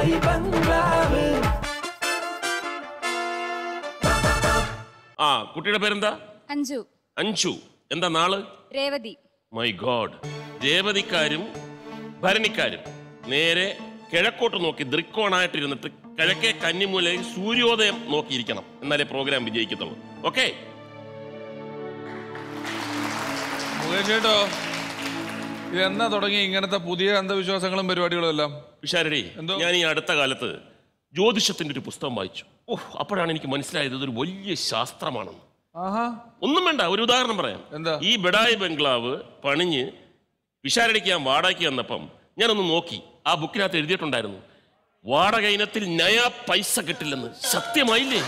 ബഡായി ബംഗ്ലാവ് ആ കുട്ടിയുടെ പേരെന്താ അഞ്ജു അഞ്ചു എന്താ നാള് രേവതി മൈ ഗോഡ് രേവതിക്കാരും ഭരണിക്കാരും നേരെ കിഴക്കോട്ട് നോക്കി ദൃക്കോണായിട്ടിരുന്നിട്ട് കിഴക്കേ കന്നിമൂലയിൽ സൂര്യോദയം നോക്കിയിരിക്കണം എന്നാലേ പ്രോഗ്രാം വിജയിക്കത്തുള്ളൂ ഓക്കെ മുകേഷ് ചേട്ടോ ഇത് എന്നാ തുടങ്ങി ഇങ്ങനത്തെ പുതിയ അന്ധവിശ്വാസങ്ങളും പരിപാടികളും എല്ലാം വിശാരടി എന്തോ? ഞാൻ ഈ അടുത്ത കാലത്ത് ജ്യോതിഷത്തിന്റെ ഒരു പുസ്തകം വായിച്ചു ഓഹ് അപ്പോഴാണ് എനിക്ക് മനസ്സിലായത് ഇതൊരു വലിയ ശാസ്ത്രമാണെന്ന് ആഹാ ഒന്നും വേണ്ട ഒരു ഉദാഹരണം പറയാം എന്താ? ഈ ബഡായി ബംഗ്ലാവ് പണിഞ്ഞ് വിശാരടിക്ക് ഞാൻ വാടകയ്ക്ക് വന്നപ്പം ഞാനൊന്ന് നോക്കി ആ ബുക്കിനകത്ത് എഴുതിയിട്ടുണ്ടായിരുന്നു വാടക ഇനത്തിൽ നയാ പൈസ കിട്ടില്ലെന്ന് സത്യമായില്ലേ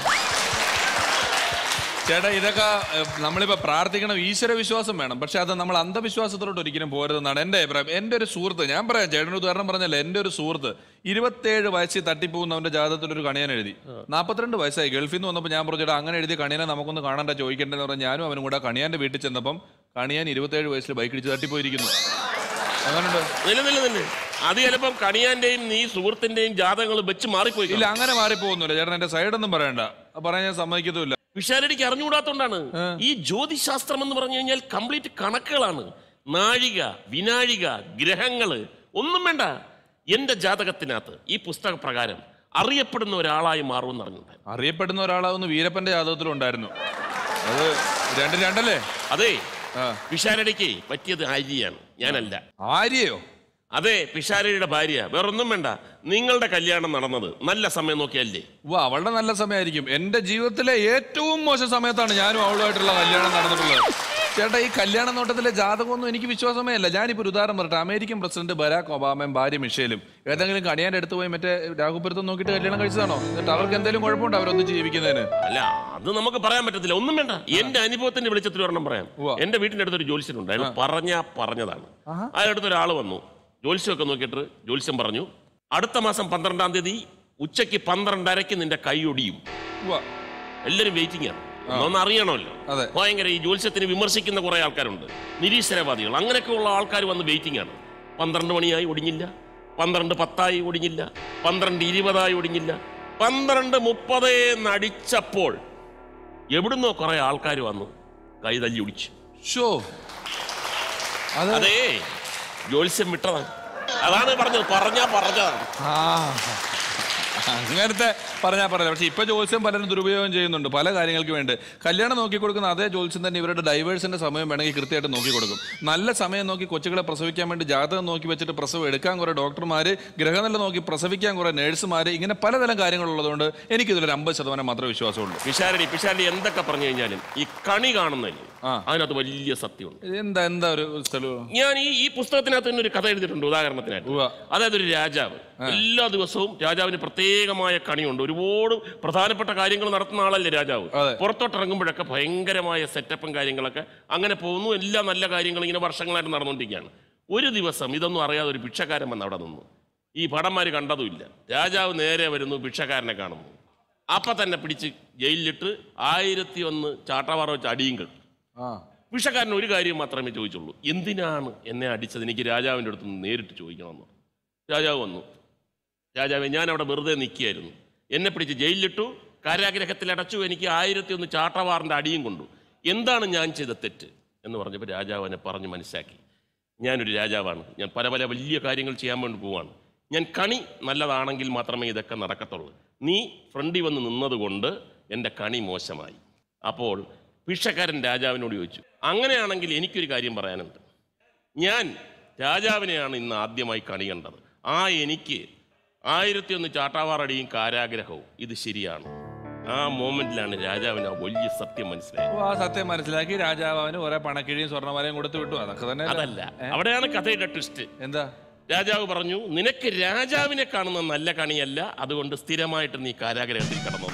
ചേട്ടാ ഇതൊക്കെ ഏഹ്, നമ്മളിപ്പോ പ്രാർത്ഥിക്കണം ഈശ്വര വിശ്വാസം വേണം പക്ഷെ അത് നമ്മൾ അന്ധവിശ്വാസത്തോട്ട് ഒരിക്കലും പോരുതെന്നാണ് എന്റെ അഭിപ്രായം എന്റെ ഒരു സുഹൃത്ത് ഞാൻ പറയാം ചേട്ടന് ഉദാഹരണം പറഞ്ഞല്ലേ എന്റെ ഒരു സുഹൃത്ത് ഇരുപത്തേഴ് വയസ്സിൽ തട്ടിപ്പോകുന്നവന്റെ ജാതകത്തിൽ ഒരു കണിയാൻ എഴുതി നാൽപ്പത്തിരണ്ട് വയസ്സായി ഗൾഫിൽ നിന്ന് വന്നപ്പോൾ ഞാൻ പറഞ്ഞു ചേട്ടാ അങ്ങനെ എഴുതി കണിയാനെ നമുക്കൊന്ന് കാണണ്ട ചോദിക്കേണ്ടതെന്ന് പറഞ്ഞാൽ ഞാനും അവനും കൂടെ കണിയാന്റെ വീട്ടിൽ ചെന്നപ്പം കണിയാൻ ഇരുപത്തേഴ് വയസ്സിൽ ബൈക്ക് ഇടിച്ച് തട്ടിപ്പോയിരിക്കുന്നു അങ്ങനെയുണ്ട് നില നില നില അത് ചിലപ്പം കണിയാന്റെയും നീ സുഹൃത്തിന്റെയും ജാതകങ്ങൾ വെച്ച് മാറിപ്പോയി ഇല്ല അങ്ങനെ മാറിപ്പോകുന്നില്ല ചേട്ടൻ എന്റെ സൈഡൊന്നും പറയണ്ട അത് പറയാൻ ഞാൻ സമ്മതിക്കത്തുമില്ല വിശാരടിക്ക് അറിഞ്ഞുകൂടാത്തോണ്ടാണ് ഈ ജ്യോതിശാസ്ത്രം എന്ന് പറഞ്ഞു കഴിഞ്ഞാൽ കംപ്ലീറ്റ് കണക്കുകളാണ് നാഴിക വിനാഴിക ഗ്രഹങ്ങള് ഒന്നും വേണ്ട എന്റെ ജാതകത്തിനകത്ത് ഈ പുസ്തക പ്രകാരം അറിയപ്പെടുന്ന ഒരാളായി മാറുമെന്ന് അറിഞ്ഞുണ്ടായിരുന്നു അറിയപ്പെടുന്ന ഒരാളാവുന്ന വീരപ്പന്റെ ജാതകത്തിലും ഉണ്ടായിരുന്നു അത് രണ്ട് രണ്ടല്ലേ അതെ ആ. പിഷാരടിക്ക് പറ്റിയത് ആര്യയാണ് ഞാനല്ല ആര്യയോ അതെ പിഷാരടിയുടെ ഭാര്യ വേറൊന്നും വേണ്ട നിങ്ങളുടെ കല്യാണം നടന്നത് നല്ല സമയം നോക്കിയല്ലേ വാ അവളുടെ നല്ല സമയമായിരിക്കും എന്റെ ജീവിതത്തിലെ ഏറ്റവും മോശം സമയത്താണ് ഞാനും അവളുമായിട്ടുള്ള കല്യാണം നടന്നിട്ടുള്ളത് ചേട്ടാ ഈ കല്യാണ നോട്ടത്തിലെ ജാതകമൊന്നും എനിക്ക് വിശ്വാസമേ അല്ല ഞാനിപ്പോൾ ഒരു ഉദാഹരണം പറയട്ടെ അമേരിക്കൻ പ്രസിഡന്റ് ബരാക് ഒബാമയും ഭാര്യ മിഷേലും ഏതെങ്കിലും കണിയാൻ്റെ അടുത്ത് പോയി മറ്റേ രാഘുപുരത്ത് നോക്കിയിട്ട് കല്യാണം കഴിച്ചതാണോ എന്നിട്ട് അവർക്ക് എന്തെങ്കിലും കുഴപ്പമുണ്ടോ അവരൊന്നും ജീവിക്കുന്നതിന് അല്ല അത് നമുക്ക് പറയാൻ പറ്റത്തില്ല ഒന്നും വേണ്ട എന്റെ അനുഭവത്തിന്റെ വെളിച്ചത്തിൽ ഒരെണ്ണം പറയാം ഉവ്വ. എന്റെ വീട്ടിന്റെ അടുത്തൊരു ജ്യോത്സ്യനുണ്ട് അയാൾ പറഞ്ഞാ പറഞ്ഞതാണ് അയാളുടെ അടുത്ത് ഒരാൾ വന്നു ജ്യോത്സ്യമൊക്കെ നോക്കിയിട്ട് ജ്യോത്സ്യം പറഞ്ഞു അടുത്ത മാസം പന്ത്രണ്ടാം തീയതി ഉച്ചയ്ക്ക് പന്ത്രണ്ടരയ്ക്ക് നിന്റെ കൈ ഒടിയും ഉവ്വ. എല്ലാവരും വെയിറ്റിംഗ് ആണ് ഒന്ന് അറിയണമല്ലോ അതെ. ഭയങ്കര ഈ ജ്യോത്സ്യത്തിന് വിമർശിക്കുന്ന കുറെ ആൾക്കാരുണ്ട് നിരീശ്വരവാദികൾ അങ്ങനെയൊക്കെ ഉള്ള ആൾക്കാർ വന്ന് വെയിറ്റിംഗ് ആണ് പന്ത്രണ്ട് മണിയായി ഒടിഞ്ഞില്ല പന്ത്രണ്ട് പത്തായി ഒടിഞ്ഞില്ല പന്ത്രണ്ട് ഇരുപതായി ഒടിഞ്ഞില്ല പന്ത്രണ്ട് മുപ്പതേ നടിച്ചപ്പോൾ എവിടുന്നോ കുറെ ആൾക്കാർ വന്നു കൈ തല്ലി ഒടിച്ചു ഷോ അത് അതേ ജ്യോത്സ്യം വിട്ടതാണ് അതാണ് പറഞ്ഞത് പറഞ്ഞാ പറഞ്ഞതാണ് ആ അങ്ങനത്തെ പറഞ്ഞാൽ പറയാം പക്ഷെ ഇപ്പൊ ജോത്സ്യം പലരും ദുരുപയോഗം ചെയ്യുന്നുണ്ട് പല കാര്യങ്ങൾക്ക് വേണ്ടി കല്യാണം നോക്കി കൊടുക്കുന്ന അതേ ജോത്സ്യം തന്നെ ഇവരുടെ ഡൈവേഴ്സിന്റെ സമയം വേണമെങ്കിൽ കൃത്യമായിട്ട് നോക്കി കൊടുക്കും നല്ല സമയം നോക്കി കൊച്ചുകളെ പ്രസവിക്കാൻ വേണ്ടി ജാതകം നോക്കി വെച്ചിട്ട് പ്രസവം എടുക്കാൻ കുറെ ഡോക്ടർമാര് ഗ്രഹനില നോക്കി പ്രസവിക്കാൻ കുറെ നേഴ്സുമാര് ഇങ്ങനെ പലതരം കാര്യങ്ങളുള്ളതുകൊണ്ട് എനിക്ക് ഇതിലൊരു അമ്പത് ശതമാനം മാത്രമേ വിശ്വാസമുള്ളൂ പിഷാരടി പിഷാരടി എന്തൊക്കെ പറഞ്ഞു കഴിഞ്ഞാലും ഈ കണി കാണുന്നതിൽ ആ. അതിനകത്ത് വലിയ സത്യമുണ്ട് എന്താ എന്താ ഒരു സ്ഥലം ഞാൻ ഈ ഈ പുസ്തകത്തിനകത്ത് തന്നെ ഒരു കഥ എഴുതിയിട്ടുണ്ട് ഉദാഹരണത്തിനായിട്ട് ഉവ്വ. അതായത് ഒരു രാജാവ് എല്ലാ ദിവസവും രാജാവിന് പ്രത്യേകമായ കണിയുണ്ട് ഒരുപാട് പ്രധാനപ്പെട്ട കാര്യങ്ങൾ നടത്തുന്ന ആളല്ലേ രാജാവ് അതെ. പുറത്തോട്ട് ഇറങ്ങുമ്പോഴൊക്കെ ഭയങ്കരമായ സെറ്റപ്പും കാര്യങ്ങളൊക്കെ അങ്ങനെ പോകുന്നു എല്ലാ നല്ല കാര്യങ്ങളും ഇങ്ങനെ വർഷങ്ങളായിട്ട് നടന്നുകൊണ്ടിരിക്കുകയാണ് ഒരു ദിവസം ഇതൊന്നും അറിയാതെ ഒരു ഭിക്ഷക്കാരൻ വന്ന് അവിടെ നിന്നു ഈ ഭടന്മാർ കണ്ടതുമില്ല രാജാവ് നേരെ വരുന്നു ഭിക്ഷക്കാരനെ കാണുന്നു അപ്പൊ തന്നെ പിടിച്ച് ജയിലിലിട്ട് ആയിരത്തി ഒന്ന് ചാട്ടവാറ വെച്ച് അടിയും കിട്ടും ആ ഭിക്ഷക്കാരൻ ഒരു കാര്യം മാത്രമേ ചോദിച്ചുള്ളൂ എന്തിനാണ് എന്നെ അടിച്ചത് എനിക്ക് രാജാവിൻ്റെ അടുത്ത് നിന്ന് നേരിട്ട് ചോദിക്കണമെന്ന് രാജാവ് വന്നു രാജാവെ ഞാൻ അവിടെ വെറുതെ നിൽക്കുകയായിരുന്നു എന്നെ പിടിച്ച് ജയിലിലിട്ടു കാരാഗ്രഹത്തിൽ അടച്ചു എനിക്ക് ആയിരത്തി ഒന്ന് ചാട്ടവാറിൻ്റെ അടിയും കൊണ്ടു എന്താണ് ഞാൻ ചെയ്ത തെറ്റ് എന്ന് പറഞ്ഞപ്പോൾ രാജാവ് എന്നെ പറഞ്ഞ് മനസ്സിലാക്കി ഞാനൊരു രാജാവാണ് ഞാൻ പല പല വലിയ കാര്യങ്ങൾ ചെയ്യാൻ വേണ്ടി പോവാണ് ഞാൻ കണി നല്ലതാണെങ്കിൽ മാത്രമേ ഇതൊക്കെ നടക്കത്തുള്ളൂ നീ ഫ്രണ്ടിൽ വന്ന് നിന്നതുകൊണ്ട് എൻ്റെ കണി മോശമായി അപ്പോൾ ഭിക്ഷക്കാരൻ രാജാവിനോട് ചോദിച്ചു അങ്ങനെയാണെങ്കിൽ എനിക്കൊരു കാര്യം പറയാനുണ്ട് ഞാൻ രാജാവിനെയാണ് ഇന്ന് ആദ്യമായി കണി കണ്ടത് ആ എനിക്ക് ആയിരത്തി ഒന്ന് ചാട്ടാവാറടിയും കാരാഗ്രഹവും ഇത് ശരിയാണ് ആ മോമെന്റിലാണ് രാജാവിന് ആ വലിയ സത്യം മനസ്സിലായത് ഓ, ആ സത്യം മനസ്സിലാക്കി രാജാവ് അവന് കുറെ പണക്കിഴിയും സ്വർണ്ണമാലയും കൊടുത്തു വിട്ടു അതൊക്കെ തന്നെ അതല്ല അവിടെയാണ് കഥയുടെ ട്വിസ്റ്റ് എന്താ രാജാവ് പറഞ്ഞു നിനക്ക് രാജാവിനെ കാണുന്ന നല്ല കണിയല്ല അതുകൊണ്ട് സ്ഥിരമായിട്ട് നീ കാരാഗ്രഹത്തിൽ കടന്നു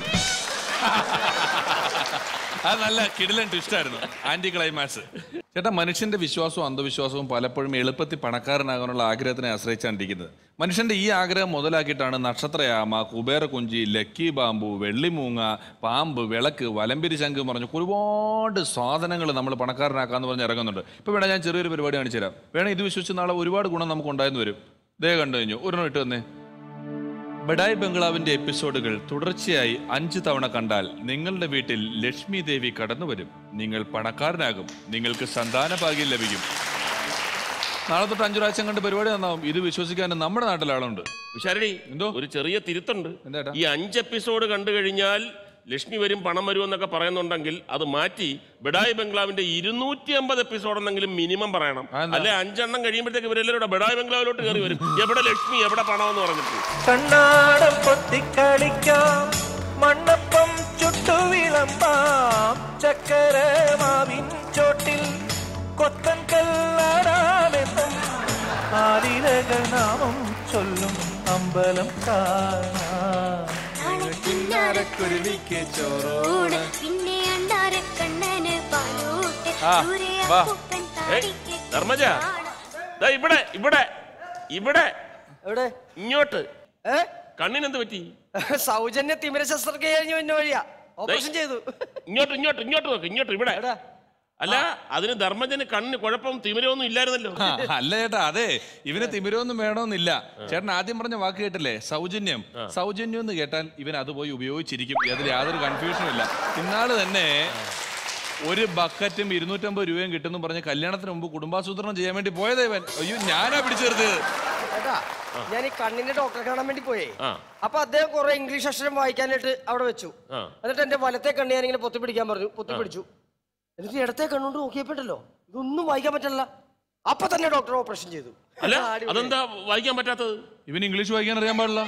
അത് നല്ല കിടിലൻ ട്വിസ്റ്റ് ആയിരുന്നു ആന്റി ക്ലൈമാക്സ് ചേട്ടാ മനുഷ്യന്റെ വിശ്വാസവും അന്ധവിശ്വാസവും പലപ്പോഴും എളുപ്പത്തിൽ പണക്കാരനാകാനുള്ള ആഗ്രഹത്തിനെ ആശ്രയിച്ചാണ് ഇരിക്കുന്നത് മനുഷ്യന്റെ ഈ ആഗ്രഹം മുതലാക്കിയിട്ടാണ് നക്ഷത്രയാമ കുബേരകുഞ്ചി ലക്കി ബാമ്പു വെള്ളിമൂങ്ങ പാമ്പ് വിളക്ക് വലമ്പിരി ശംഖ് എന്ന് പറഞ്ഞു ഒരുപാട് സാധനങ്ങൾ നമ്മൾ പണക്കാരനാക്കാന്ന് പറഞ്ഞ് ഇറങ്ങുന്നുണ്ട് ഇപ്പൊ വേണേ ഞാൻ ചെറിയൊരു പരിപാടി കാണിച്ചു തരാം വേണേ ഇത് വിശ്വസിച്ച് നാളെ ഒരുപാട് ഗുണം നമുക്ക് ഉണ്ടായെന്ന് വരും ദേ കണ്ടു കഴിഞ്ഞു ഒരെണ്ണം ഇട്ട് തന്നെ ബഡായ് ബംഗ്ലാവിന്റെ എപ്പിസോഡുകൾ തുടർച്ചയായി അഞ്ച് തവണ കണ്ടാൽ നിങ്ങളുടെ വീട്ടിൽ ലക്ഷ്മി ദേവി കടന്നു വരും നിങ്ങൾ പണക്കാരനാകും നിങ്ങൾക്ക് സന്താന ഭാഗ്യം ലഭിക്കും നാളെ തൊട്ട് അഞ്ചു പ്രാവശ്യം കണ്ട് പരിപാടി നന്നാവും ഇത് വിശ്വസിക്കാൻ നമ്മുടെ നാട്ടിൽ ആളുണ്ട് വിശാരണി എന്തോ? ഒരു ചെറിയ തിരുത്തുണ്ട് എന്താ ഈ അഞ്ച് എപ്പിസോഡ് കണ്ടു കഴിഞ്ഞാൽ ലക്ഷ്മി വരും പണം വരും എന്നൊക്കെ പറയുന്നുണ്ടെങ്കിൽ അത് മാറ്റി ബഡായി ബംഗ്ലാവിന്റെ ഇരുന്നൂറ്റി അമ്പത് എപ്പിസോഡ് എന്നെങ്കിലും മിനിമം പറയണം അതെന്താ? അല്ലെ അഞ്ചെണ്ണം കഴിയുമ്പോഴത്തേക്ക് ഇവരെല്ലാവരും കൂടെ ബഡായി ബംഗ്ലാവിലോട്ട് കയറി വരും എവിടെ ലക്ഷ്മി എവിടെ പണം എന്ന് പറഞ്ഞിട്ട് കണ്ണാടം പൊത്തിക്കളിക്കാം മണ്ണപ്പം ചുട്ടു വിളമ്പാം ചക്കര മാവിൻ ചോട്ടിൽ കൊത്തൻ കല്ലാടാമെന്നും ആലിലകൾ നാമം ചൊല്ലും അമ്പലം കാണാം കിന്നാരക്കുരുവിക്ക് ചോറൂണ് പിന്നെ അണ്ടാരക്കണ്ണന് പാലൂട്ട് ആ, ദൂരെ വാ. അപ്പൂപ്പൻ ഏയ്, താടിക്ക് ധർമ്മജ ദാ ഇവിടെ ഇവിടെ ഇവിടെ എവിടെ ഇങ്ങോട്ട് ഏ കണ്ണിനെന്ത് പറ്റി സൗജന്യ തിമിര ശസ്ത്രക്രിയ കഴിഞ്ഞു എന്നെ വഴിയാ ഓപ്പറേഷൻ ചെയ്തു ഇങ്ങോട്ട് ഇങ്ങോട്ട് ഇങ്ങോട്ട് നോക്ക് ഇങ്ങോട്ട് ഇവിടെ എടാ അല്ല അതിന് ധർമ്മജന് കണ്ണിന് കുഴപ്പം തിമിരമൊന്നും ഇല്ലായിരുന്നല്ലോ ആ, അല്ല ചേട്ടാ അതെ ഇവന് തിമിരമൊന്നും വേണമെന്നില്ല ചേട്ടൻ ആദ്യം പറഞ്ഞ വാക്ക് കേട്ടില്ലേ സൗജന്യം സൗജന്യം എന്ന് കേട്ടാൽ ഇവൻ അത് പോയി ഉപയോഗിച്ചിരിക്കും അതിൽ യാതൊരു കൺഫ്യൂഷനും ഇല്ല ഇന്നാള് തന്നെ ഒരു ബക്കറ്റും ഇരുന്നൂറ്റമ്പത് രൂപയും കിട്ടുന്നു പറഞ്ഞ് കല്യാണത്തിന് മുമ്പ് കുടുംബാസൂത്രണം ചെയ്യാൻ വേണ്ടി പോയതേ ഇവൻ അയ്യോ ഞാനാ പിടിച്ചു ചേർത്തത് ഏട്ടാ ഞാൻ ഈ കണ്ണിന്റെ ഡോക്ടറെ കാണാൻ വേണ്ടി പോയേ ആ അപ്പൊ അദ്ദേഹം കുറെ ഇംഗ്ലീഷ് അക്ഷരം വായിക്കാനായിട്ട് അവിടെ വെച്ചു ആ എന്നിട്ട് എന്റെ വലത്തെ കണ്ണ് ഞാൻ ഇങ്ങനെ പൊത്തി പിടിക്കാൻ പറഞ്ഞു പൊത്തി പിടിച്ചു എന്നിട്ട് ഇടത്തെ കണ്ണുകൊണ്ട് നോക്കിയപ്പോഴല്ലോ ഇതൊന്നും വായിക്കാൻ പറ്റില്ല അപ്പൊ തന്നെ ഡോക്ടർ ഓപ്പറേഷൻ ചെയ്തു അല്ല അടിപൊളി. അതെന്താ വായിക്കാൻ പറ്റാത്തത് ഇവൻ ഇംഗ്ലീഷ് വായിക്കാൻ അറിയാൻ പാടില്ല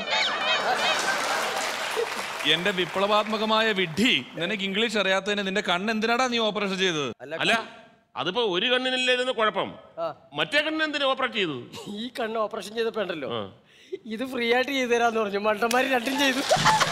എന്റെ വിപ്ലവാത്മകമായ വിഡ്ഢി നിനക്ക് ഇംഗ്ലീഷ് അറിയാത്തതിന് നിന്റെ കണ്ണ് എന്തിനാടാ നീ ഓപ്പറേഷൻ ചെയ്തത് അല്ല അതിപ്പോ ഒരു കണ്ണിനല്ലായിരുന്നു കുഴപ്പം ആ. മറ്റേ കണ്ണിന് എന്തിനു ഓപ്പറേറ്റ് ചെയ്തു ഈ കണ്ണ് ഓപ്പറേഷൻ ചെയ്തപ്പോ ഉണ്ടല്ലോ ആ. ഇത് ഫ്രീ ആയിട്ട് ചെയ്തു തരാന്ന് പറഞ്ഞു മണ്ടന്മാര് രണ്ടും ചെയ്തു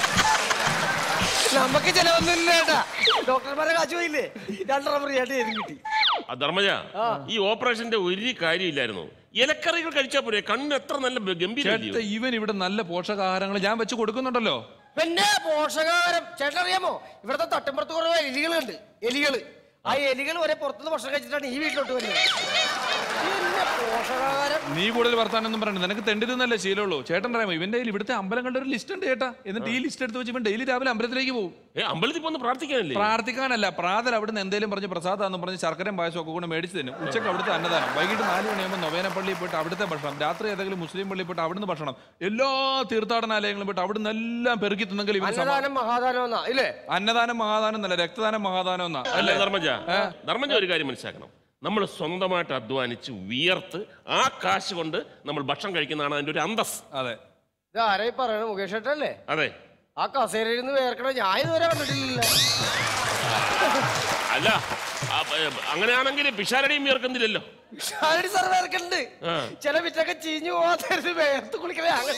നമുക്ക് ചിലവൊന്നുമില്ല ഏട്ടാ ഡോക്ടർമാരെ കാശ് പോയില്ലേ രണ്ടെണ്ണം ഫ്രീ ആയിട്ട് ചെയ്തും കിട്ടി ആ ധർമ്മജ ഈ ഓപ്പറേഷന്റെ ഒരു കാര്യമില്ലായിരുന്നു ഇലക്കറികൾ കഴിച്ചാൽ പോരെ കണ്ണ് എത്ര നല്ല ഗംഭീര ചേട്ടാ ഇവൻ ഇവിടെ നല്ല പോഷകാഹാരങ്ങൾ ഞാൻ വെച്ച് കൊടുക്കുന്നുണ്ടല്ലോ പിന്നെ പോഷകാഹാരം ചേട്ടൻ അറിയാമോ ഇവിടുത്തെ തട്ടിമ്പുറത്ത് കുറവ് എലികളുണ്ട് എലികള് ആ എലികൾ വരെ പുറത്തുനിന്ന് ഭക്ഷണം കഴിച്ചിട്ടാണ് ഈ വീട്ടിലോട്ട് വരുന്നത് പിന്നെ പോഷകാഹാരം നീ കൂടുതൽ വർത്താനൊന്നും പറയണ്ട നിനക്ക് തെണ്ടിരുന്നല്ലേ ശീലമുള്ളൂ ചേട്ടൻ അറിയാമോ ഇവന്റെ കയ്യിൽ ഇവിടുത്തെ അമ്പലങ്ങളുടെ ഒരു ലിസ്റ്റ് ഉണ്ട് ചേട്ടാ എന്നിട്ട് ഈ ലിസ്റ്റ് എടുത്ത് വെച്ച് ഇവൻ ഡെയിലി രാവിലെ അമ്പലത്തിലേക്ക് പോകും ഏ അമ്പലത്തിൽ പോന്ന് പ്രാർത്ഥിക്കാനല്ലേ പ്രാർത്ഥിക്കാനല്ല പ്രാതൽ അവിടുന്ന് എന്തെങ്കിലും പറഞ്ഞ് പ്രസാദാന്ന് പറഞ്ഞ് ശർക്കരയും പായസം ഒക്കെ കൂടെ മേടിച്ച് തരും ഉച്ചക്ക് അവിടുത്തെ അന്നദാനം വൈകിട്ട് നാല് മണിയാകുമ്പോൾ നൊവേന പള്ളിയിൽ പോയിട്ട് അവിടുത്തെ ഭക്ഷണം രാത്രി ഏതെങ്കിലും മുസ്ലിം പള്ളിയിൽ പോയിട്ട് അവിടുന്ന് ഭക്ഷണം എല്ലാ തീർത്ഥാടനാലയങ്ങളും പോയിട്ട് അവിടുന്ന് എല്ലാം പെറുക്കി തിന്നെങ്കിൽ ഇവൻ സമാ- അന്നദാനം മഹാദാനം എന്നാ ഇല്ലേ അന്നദാനം മഹാദാനം എന്നല്ല രക്തദാനം മഹാദാനം എന്നാ അല്ല ധർമ്മജ ധർമ്മജ ഒരു കാര്യം മനസ്സിലാക്കണം നമ്മൾ സ്വന്തമായിട്ട് അധ്വാനിച്ച് വിയർത്ത് ആ കാശ് കൊണ്ട് നമ്മൾ ഭക്ഷണം കഴിക്കുന്നതാണ് അതിന്റെ ഒരു അന്തസ് അതെ ഇത് ആരായി പറയണ മുകേഷ് ഏട്ടല്ലേ അതെ ആ കസേരയിൽ നിന്ന് വേർക്കണ ഞാൻ ഇതുവരെ കണ്ടിട്ടില്ല അല്ല ആ, ഏ, അങ്ങനെയാണെങ്കിൽ പിഷാരടിയും വിയർക്കുന്നില്ലല്ലോ ഷാരടി സാർ വേർക്കുന്നുണ്ട് ആ. ചില വിറ്റൊക്കെ ചീഞ്ഞു പോകാത്ത വേർത്ത് കുളിക്കണേ അങ്ങനെ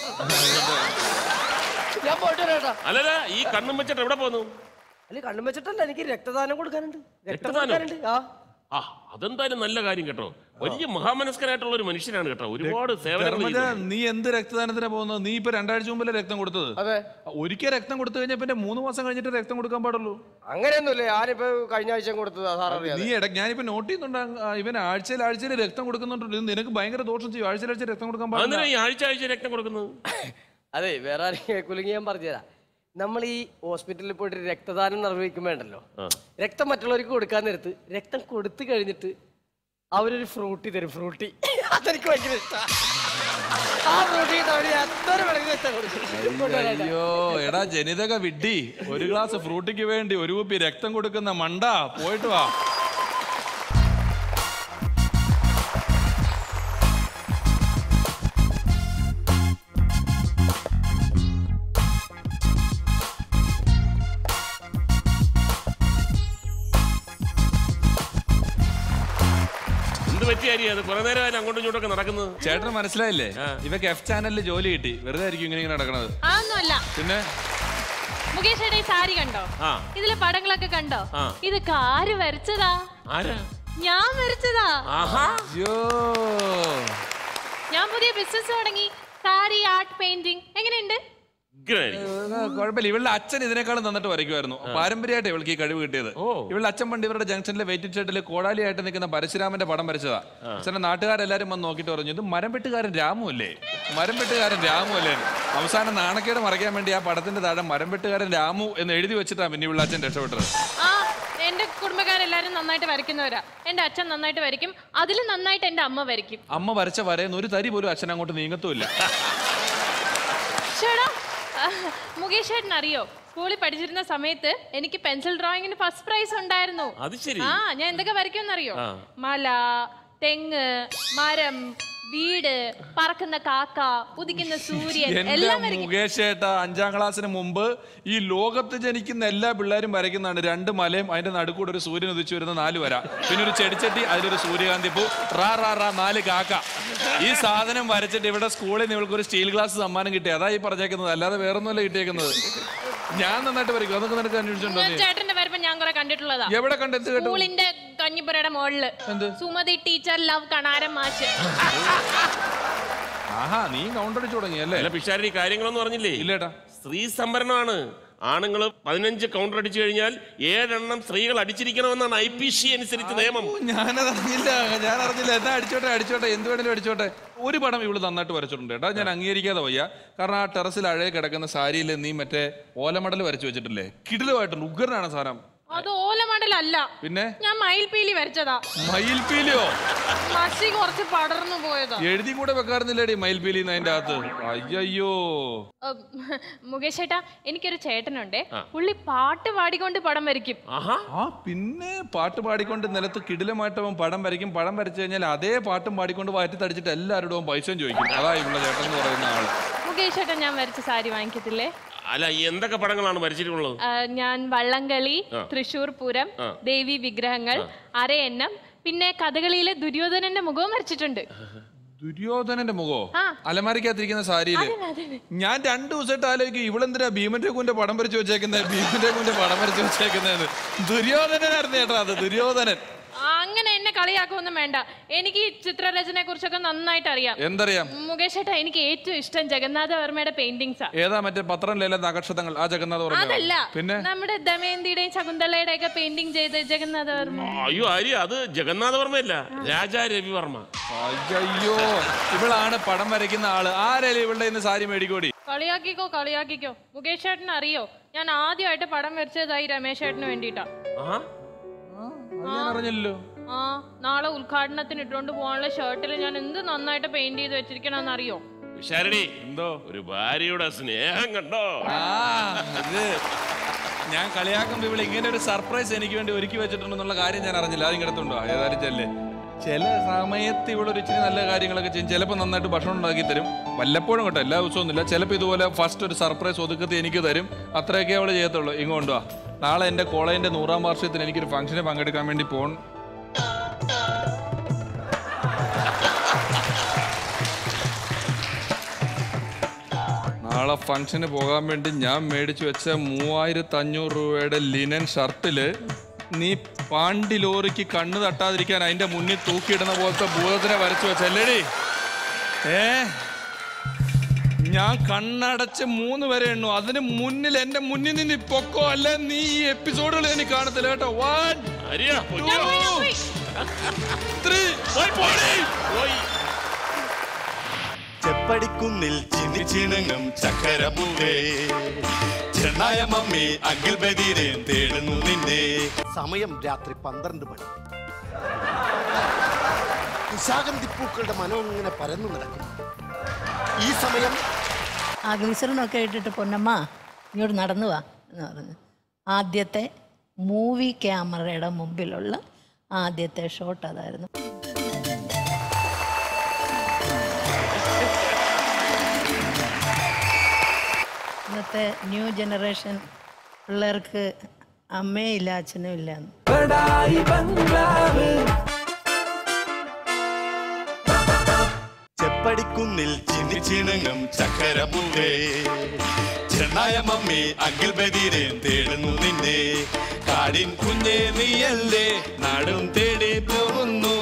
ഞാൻ പോയിട്ട് വരാട്ടാ അല്ലല്ല ഈ കണ്ണും വെച്ചിട്ട് എവിടെ പോന്നു അല്ല കണ്ണും വെച്ചിട്ടല്ല എനിക്ക് രക്തദാനം കൊടുക്കാനുണ്ട് രക്തം രക്തദാനം? കൊടുക്കാനുണ്ട് ആ ആ അതെന്തായാലും നല്ല കാര്യം കേട്ടോ വലിയ മഹാമനസ്കനായിട്ടുള്ള ഒരു മനുഷ്യനാണ് കേട്ടോ ഒരുപാട് സേവനങ്ങൾ ധർമ്മജ ചെയ്തിട്ടുണ്ട്. നീ എന്ത് രക്തദാനത്തിനാ പോകുന്നത് നീ ഇപ്പൊ രണ്ടാഴ്ച മുമ്പല്ലേ രക്തം കൊടുത്തത് അതെ ഒരിക്കൽ രക്തം കൊടുത്തു കഴിഞ്ഞാൽ പിന്നെ മൂന്ന് മാസം കഴിഞ്ഞിട്ട് രക്തം കൊടുക്കാൻ പാടുള്ളൂ അങ്ങനെയൊന്നുമില്ല ഞാനിപ്പോ കഴിഞ്ഞ ആഴ്ച കൊടുത്തതാ സാർ അറിയാതെ നീ ഇട ഞാനിപ്പോ നോട്ട് ചെയ്യുന്നുണ്ട് ആ, ഇവൻ ആഴ്ചയിൽ ആഴ്ചയിൽ രക്തം കൊടുക്കുന്നുണ്ട് ഇത് നിനക്ക് ഭയങ്കര ദോഷം ചെയ്യും ആഴ്ചയിൽ ആഴ്ച രക്തം കൊടുക്കാൻ പാടില്ല അതെന്തിനാ ഈ ആഴ്ച ആഴ്ച രക്തം കൊടുക്കുന്നത് അതെ വേറെ ആരെയും കേൾക്കൂലെങ്കിൽ ഞാൻ പറഞ്ഞുതരാം നമ്മൾ ഈ ഹോസ്പിറ്റലിൽ പോയിട്ട് രക്തദാനം നിർവഹിക്കുമ്പോണ്ടല്ലോ രക്തം മറ്റുള്ളവർക്ക് കൊടുക്കാൻ നേരത്ത് രക്തം കൊടുത്തു കഴിഞ്ഞിട്ട് അവരൊരു ഫ്രൂട്ടി തരും ഫ്രൂട്ടി അതെനിക്ക് ഭയങ്കര ഇഷ്ടമാണ് ആ ഫ്രൂട്ടി അവർ എത്ര വേണമെങ്കിലും രക്തം കൊടുക്കും കൊണ്ടുവരാനായിട്ട്. അയ്യോ എടാ ജനിതക വിഡ്ഢി ഒരു ഗ്ലാസ് ഫ്രൂട്ടിക്ക് വേണ്ടി ഒരു കുപ്പി രക്തം കൊടുക്കുന്ന മണ്ട പോയിട്ട് വാ എന്ത് പറ്റിയാരി അത് കുറെ നേരം അങ്ങോട്ടും ഇങ്ങോട്ടൊക്കെ നടക്കുന്നത് ചേട്ടന് മനസ്സിലായില്ലേ ഇവക്ക് എഫ് ചാനലിൽ ജോലി കിട്ടി വെറുതെ ആയിരിക്കും ഇങ്ങനെ ഇങ്ങനെ നടക്കണത് അതൊന്നുമല്ല പിന്നെ മുകേഷ് ഏട്ടാ ഈ സാരി കണ്ടോ ആ. ഇതിലെ പടങ്ങളൊക്കെ കണ്ടോ ആ. ഇതൊക്കെ ആര് വരച്ചതാ ആരാ ഞാൻ വരച്ചതാ ആഹാ അയ്യോ ഞാൻ പുതിയ ബിസിനസ് തുടങ്ങി സാരി ആർട്ട് പെയിന്റിംഗ് എങ്ങനെയുണ്ട് ഉഗ്രനായിരിക്കും. ഏ, കുഴപ്പമില്ല ഇവളുടെ അച്ഛൻ ഇതിനേക്കാളും നന്നിട്ട് വരയ്ക്കുമായിരുന്നു പാരമ്പര്യമായിട്ട് ഇവൾക്ക് ഈ കഴിവ് കിട്ടിയത് ഇവളുടെ അച്ഛൻ പണ്ട് ഇവരുടെ ജംഗ്ഷനിലെ വെയിറ്റിംഗ് ഷെഡിൽ കോടാലിയായിട്ട് നിൽക്കുന്ന പരശുരാമന്റെ പടം വരച്ചതാ അച്ഛന്റെ നാട്ടുകാരെല്ലാരും വന്ന് നോക്കിയിട്ട് പറഞ്ഞു ഇത് മരം വെട്ടുകാരൻ രാമു അല്ലേ മരം വെട്ടുകാരൻ രാമു അല്ലേ അവസാനം നാണക്കേട് മറയ്ക്കാൻ വേണ്ടി ആ പടത്തിന്റെ താഴെ മരം വെട്ടുകാരൻ രാമു എന്ന് എഴുതി വെച്ചിട്ടാണ് പിന്നെ ഇവളുടെ അച്ഛൻ രക്ഷപ്പെട്ടത് ആ എന്റെ കുടുംബക്കാരെല്ലാരും നന്നായിട്ട് വരയ്ക്കുന്നവരാ എന്റെ അച്ഛൻ നന്നായിട്ട് വരയ്ക്കും അതിലും നന്നായിട്ട് എന്റെ അമ്മ വരയ്ക്കും അമ്മ വരച്ച വരയെന്ന് ഒരു തരി പോലും അച്ഛൻ അങ്ങോട്ട് നീങ്ങത്തുമില്ല ചേടാ മുകേഷ് ചേട്ടൻ അറിയോ സ്കൂളിൽ പഠിച്ചിരുന്ന സമയത്ത് എനിക്ക് പെൻസിൽ ഡ്രോയിങ്ങിന് ഫസ്റ്റ് പ്രൈസ് ഉണ്ടായിരുന്നു അത് ശരി ആ ഞാൻ എന്തൊക്കെ വരയ്ക്കുമെന്നറിയോ മല തെങ്ങ് മരം വീട് പറക്കുന്ന കാക്ക ഉദിക്കുന്ന സൂര്യൻ എന്റെ എല്ലാം വരയ്ക്കും മുകേഷ് ഏട്ട അഞ്ചാം ക്ലാസ്സിന് മുമ്പ് ഈ ലോകത്ത് ജനിക്കുന്ന എല്ലാ പിള്ളേരും വരയ്ക്കുന്നതാണ് രണ്ട് മലയും അതിന്റെ നടുക്കൂടെ ഒരു സൂര്യൻ ഉദിച്ചു വരുന്ന നാല് വര പിന്നെ ഒരു ചെടിച്ചട്ടി അതിലൊരു സൂര്യകാന്തി പൂ റാ റാ റാ നാല് കാക്ക ഈ സാധനം വരച്ചിട്ട് ഇവിടെ സ്കൂളിൽ നിന്ന് ഇവൾക്ക് ഒരു സ്റ്റീൽ ഗ്ലാസ് സമ്മാനം കിട്ടി അതാ ഈ പറഞ്ഞേക്കുന്നത് അല്ലാതെ വേറൊന്നുമല്ല കിട്ടിയേക്കുന്നത് ഞാൻ നന്നായിട്ട് വരയ്ക്കും അതൊക്കെ നിനക്ക് അന്വേഷിച്ചിട്ടുണ്ടോ ഞാൻ നീ ചേട്ടന്റെ വരപ്പ് ഞാൻ കുറെ കണ്ടിട്ടുള്ളതാ എവിടെ കണ്ടെത്തി കേട്ടു സ്കൂളിന്റെ കഞ്ഞിപ്പുരയുടെ മുകളില് സുമതി ടീച്ചർ ലവ് കണാരം മാച്ച് ആഹാ നീ കൗണ്ടടിച്ചു തുടങ്ങി അല്ലേ അല്ല പിഷാരി കാര്യങ്ങളൊന്നും പറഞ്ഞില്ലേ ഇല്ലേട്ടാ സ്ത്രീ സംവരണമാണ് ആണുങ്ങൾ പതിനഞ്ച് കൗണ്ടർ അടിച്ചു കഴിഞ്ഞാൽ ഏഴെണ്ണം സ്ത്രീകൾ അടിച്ചിരിക്കണമെന്നാണ് ഐ പി സി അനുസരിച്ച് നിയമം ഞാനത് അറിഞ്ഞില്ല ഞാൻ അറിഞ്ഞില്ല എന്നാ അടിച്ചോട്ടെ അടിച്ചോട്ടെ എന്ത് വേണേലും അടിച്ചോട്ടെ ഒരു പടം ഇവള് നന്നായിട്ട് വരച്ചിട്ടുണ്ട് കേട്ടോ ഞാൻ അംഗീകരിക്കാതെ വയ്യ കാരണം ആ ടെറസിൽ അഴയെ കിടക്കുന്ന സാരിയിൽ നീ മറ്റേ ഓലമടൽ വരച്ചു വെച്ചിട്ടില്ലേ കിടിലുമായിട്ടുണ്ട് ഉഗ്രനാണ് സാധനം അത് ഓലമണ്ടലല്ല പിന്നെ ഞാൻ മയിൽപീലി വരച്ചതാ മയിൽപീലിയോ മഷി കുറച്ച് പടർന്നു പോയതാ എഴുതി കൂടെ വെക്കാറുന്നില്ലേടി മയിൽപീലി അതിന്റെ അകത്ത് അയ്യോ ഉം, മുകേഷ് ചേട്ടാ എനിക്കൊരു ചേട്ടനുണ്ടേ പുള്ളി പാട്ട് പാടിക്കൊണ്ട് പടം വരയ്ക്കും ആഹാ ആ പിന്നെ പാട്ട് പാടിക്കൊണ്ട് നിലത്ത് കിടിലമായിട്ട് അവൻ പടം വരയ്ക്കും പടം വരച്ചു കഴിഞ്ഞാൽ അതേ പാട്ടും പാടിക്കൊണ്ട് വാറ്റി തടിച്ചിട്ട് എല്ലാവരോടും അവൻ പൈസയും ചോദിക്കും അതാ ഇവിടെ ചേട്ടൻ എന്ന് പറയുന്ന ആള് മുകേഷ് ചേട്ടൻ ഞാൻ വരച്ച സാരി വാങ്ങിക്കത്തില്ലേ അല്ല എന്തൊക്കെ പടങ്ങളാണ് വരച്ചിട്ടുള്ളത് ആ, ഞാൻ വള്ളംകളി തൃശൂർ പൂരം ദേവി വിഗ്രഹങ്ങൾ അരയന്നം പിന്നെ കഥകളിയിലെ ദുര്യോധനന്റെ മുഖവും വരച്ചിട്ടുണ്ട് ദുര്യോധനന്റെ മുഖോ ആ. അലമാരിക്കകത്തിരിക്കുന്ന സാരിയില് ഞാൻ രണ്ടു ദിവസമായിട്ട് ആലോചിക്കും ഇവളെന്തിനാ ഭീമൻ രഘുവിന്റെ പടം വരച്ച് വെച്ചേക്കുന്നത് ഭീമൻ രഘുവിന്റെ പടം വരച്ച് വെച്ചേക്കുന്നത് ദുര്യോധനനായിരുന്നു ചേട്ടാ അത് ദുര്യോധനൻ ആ, അങ്ങനെ എന്നെ കളിയാക്കൊന്നും വേണ്ട എനിക്ക് ഈ ചിത്രരചനയെ കുറിച്ചൊക്കെ നന്നായിട്ട് അറിയാം എന്തറിയാം മുകേഷ് ചേട്ടാ എനിക്ക് ഏറ്റവും ഇഷ്ടം ജഗന്നാഥ വർമ്മയുടെ പെയിന്റിങ്സാ ഏതാ മറ്റേ പത്രം ലേല നക്ഷത്രങ്ങൾ ആ ജഗന്നാഥ് അതല്ല പറഞ്ഞു പിന്നെ നമ്മുടെ ദമയന്തിയുടെയും ശകുന്തളയുടെ ഒക്കെ പെയിന്റിങ് ചെയ്ത് ജഗന്നാഥ വർമ്മ അയ്യോ ആര്യ അത് ജഗന്നാഥവർമ്മയല്ല രാജാ രവിവർമ്മ അയ്യോ ഇവളാണ് പടം വരയ്ക്കുന്ന ആള് ആരല്ലേ ഇവളുടെ ഇന്ന് സാരി മേടിക്കോടി കളിയാക്കിക്കോ കളിയാക്കിക്കോ മുകേഷ് ചേട്ടന് അറിയോ ഞാൻ ആദ്യമായിട്ട് പടം വരച്ചതായി രമേശ് ചേട്ടന് വേണ്ടിയിട്ടാ ആഹാ ഞാൻ അറിഞ്ഞല്ലോ ആ നാളെ ഉദ്ഘാടനത്തിന് ഇട്ടുകൊണ്ട് പോകാനുള്ള ഷർട്ടിൽ ഞാൻ എന്ത് നന്നായിട്ട് പെയിന്റ് ചെയ്ത് വെച്ചിരിക്കണമെന്ന് അറിയോ പിഷാരടി എന്തോ ഒരു ഭാര്യയുടെ സ്നേഹം കണ്ടോ ആ ഇത് ഞാൻ കളിയാക്കുമ്പോ ഇവിടെ ഇങ്ങനെ ഒരു സർപ്രൈസ് എനിക്ക് വേണ്ടി ഒരുക്കി വെച്ചിട്ടുണ്ടെന്നുള്ള കാര്യം ഞാൻ അറിഞ്ഞില്ല അത് ഇങ്ങടത്തുണ്ടോ ഏതായാലും ചെല്ലേ ചില സമയത്ത് ഇവിടെ ഒരു ഇച്ചിരി നല്ല കാര്യങ്ങളൊക്കെ ചെയ്യും ചിലപ്പോൾ നന്നായിട്ട് ഭക്ഷണം ഉണ്ടാക്കി തരും വല്ലപ്പോഴും കേട്ടോ എല്ലാ ദിവസവും ഒന്നുമില്ല ചിലപ്പോൾ ഇതുപോലെ ഫസ്റ്റ് ഒരു സർപ്രൈസ് ഒതുക്കത്തി എനിക്ക് തരും അത്രയൊക്കെ അവള് ചെയ്യത്തുള്ളൂ ഇങ്ങോട്ട് വാ നാളെ എൻ്റെ കോളേജിന്റെ നൂറാം വാർഷികത്തിന് എനിക്കൊരു ഫംഗ്ഷന് പങ്കെടുക്കാൻ വേണ്ടി പോകണം നാളെ ഫംഗ്ഷന് പോകാൻ വേണ്ടി ഞാൻ മേടിച്ചു വെച്ച മൂവായിരത്തി അഞ്ഞൂറ് രൂപയുടെ ലിനൻ ഷർട്ടില് നീ പാണ്ടി ലോറിക്ക് കണ്ണ് തട്ടാതിരിക്കാൻ അതിന്റെ മുന്നിൽ തൂക്കിയിടുന്ന പോലത്തെ ഭൂതത്തിനെ വരച്ചു വെച്ചല്ലേടി ഏ ഞാൻ കണ്ണടച്ച് മൂന്ന് വരെ എണ്ണു അതിന് മുന്നിൽ എന്റെ മുന്നിൽ നിന്ന് പൊക്കോ അല്ല നീ ഈ എപ്പിസോഡുകൾ എനിക്ക് കാണത്തില്ല കേട്ടോ വൺ ആര്യ പോയി, ഞാൻ പോയി, ഞാൻ പോയി. ത്രീ പോയി, പോടി. പോയി ചെപ്പടിക്കുന്നിൽ ചിന്തിച്ചിണങ്ങും ചക്കരപ്പൂവേ ചെണ്ണായ മമ്മി അങ്കിൾ ബദീരെ തേടുന്നു നിന്നെ സമയം രാത്രി പന്ത്രണ്ട് മണി നിശാഗന്ധിപ്പൂക്കളുടെ മനം ഇങ്ങനെ പരന്നു നടക്കും ഈ സമയം ആ ഗ്ലിസറിനൊക്കെ ഇട്ടിട്ട് പൊന്നമ്മ ഇങ്ങോട്ട് നടന്നു വാ എന്ന് പറഞ്ഞു ആദ്യത്തെ മൂവി ക്യാമറയുടെ മുമ്പിലുള്ള ആദ്യത്തെ ഷോട്ട് അതായിരുന്നു ഇന്നത്തെ ന്യൂ ജനറേഷൻ പിള്ളേർക്ക് അമ്മയും ഇല്ല അച്ഛനും ഇല്ല ചെപ്പടിക്കുന്നിൽ ചിന്തിച്ചിണങ്ങും ചക്കരപ്പൂവേ ചെണ്ണായ മമ്മി അങ്കിൾ ബദീരെ തേടുന്നു നിന്നെ കാടിൻ കുഞ്ഞേ നീയല്ലേ നാടും തേടി പോകുന്നു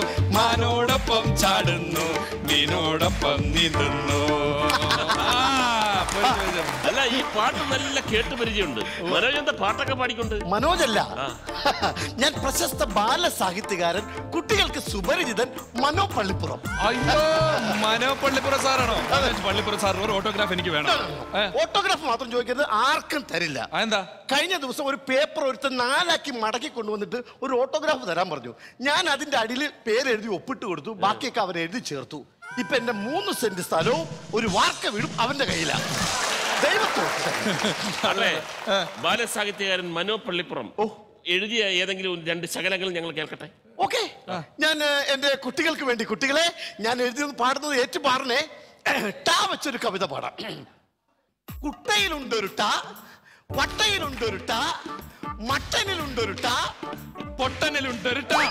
മാനോടൊപ്പം ചാടുന്നു മീനോടൊപ്പം നീന്തുന്നു ആ, അല്ല ഈ പാട്ട് നല്ല കേട്ട് പരിചയമുണ്ട് മനോജ് എന്താ പാട്ടൊക്കെ പാടിക്കൊണ്ട് മനോജല്ല ഞാൻ പ്രശസ്ത ബാലസാഹിത്യകാരൻ കുട്ടികൾക്ക് സുപരിചിതൻ മനോ പള്ളിപ്പുറം അയ്യോ മനോ പള്ളിപ്പുറ സാറാണോ പള്ളിപ്പുറ സാർ ഒരു ഓട്ടോഗ്രാഫ് എനിക്ക് വേണം ഏ, ഓട്ടോഗ്രാഫ് മാത്രം ചോദിക്കരുത് ആർക്കും തരില്ല അതെന്താ കഴിഞ്ഞ ദിവസം ഒരു പേപ്പർ ഒരുത്തൻ നാലാക്കി മടക്കി കൊണ്ടുവന്നിട്ട് ഒരു ഓട്ടോഗ്രാഫ് തരാൻ പറഞ്ഞു ഞാൻ അതിന്റെ അടിയിൽ പേരെഴുതി ഒപ്പിട്ട് കൊടുത്തു ബാക്കിയൊക്കെ അവൻ എഴുതി ചേർത്തു ഇപ്പൊ എന്റെ മൂന്ന് സെന്റ് സ്ഥലവും ഒരു വാർക്ക വീടും അവന്റെ കയ്യിലാണ് ദൈവത്തോട്ട് അല്ലേ ബാലസാഹിത്യകാരൻ മനോ പള്ളിപ്പുറം ഓ. എഴുതിയ ഏതെങ്കിലും ഒരു രണ്ട് ശകലങ്ങൾ ഞങ്ങൾ കേൾക്കട്ടെ ഓക്കെ ഞാൻ ഏഹ്, എന്റെ കുട്ടികൾക്ക് വേണ്ടി കുട്ടികളെ ഞാൻ എഴുതിയത് പാടുന്നത് ഏറ്റു പാടണേ ടാ വെച്ചൊരു കവിത പാടാം കുട്ടയിലുണ്ടൊരു ടാ വട്ടയിലുണ്ടൊരു ടാ മട്ടനിലുണ്ടൊരു ടാ പൊട്ടനിലുണ്ടൊരു ടാ.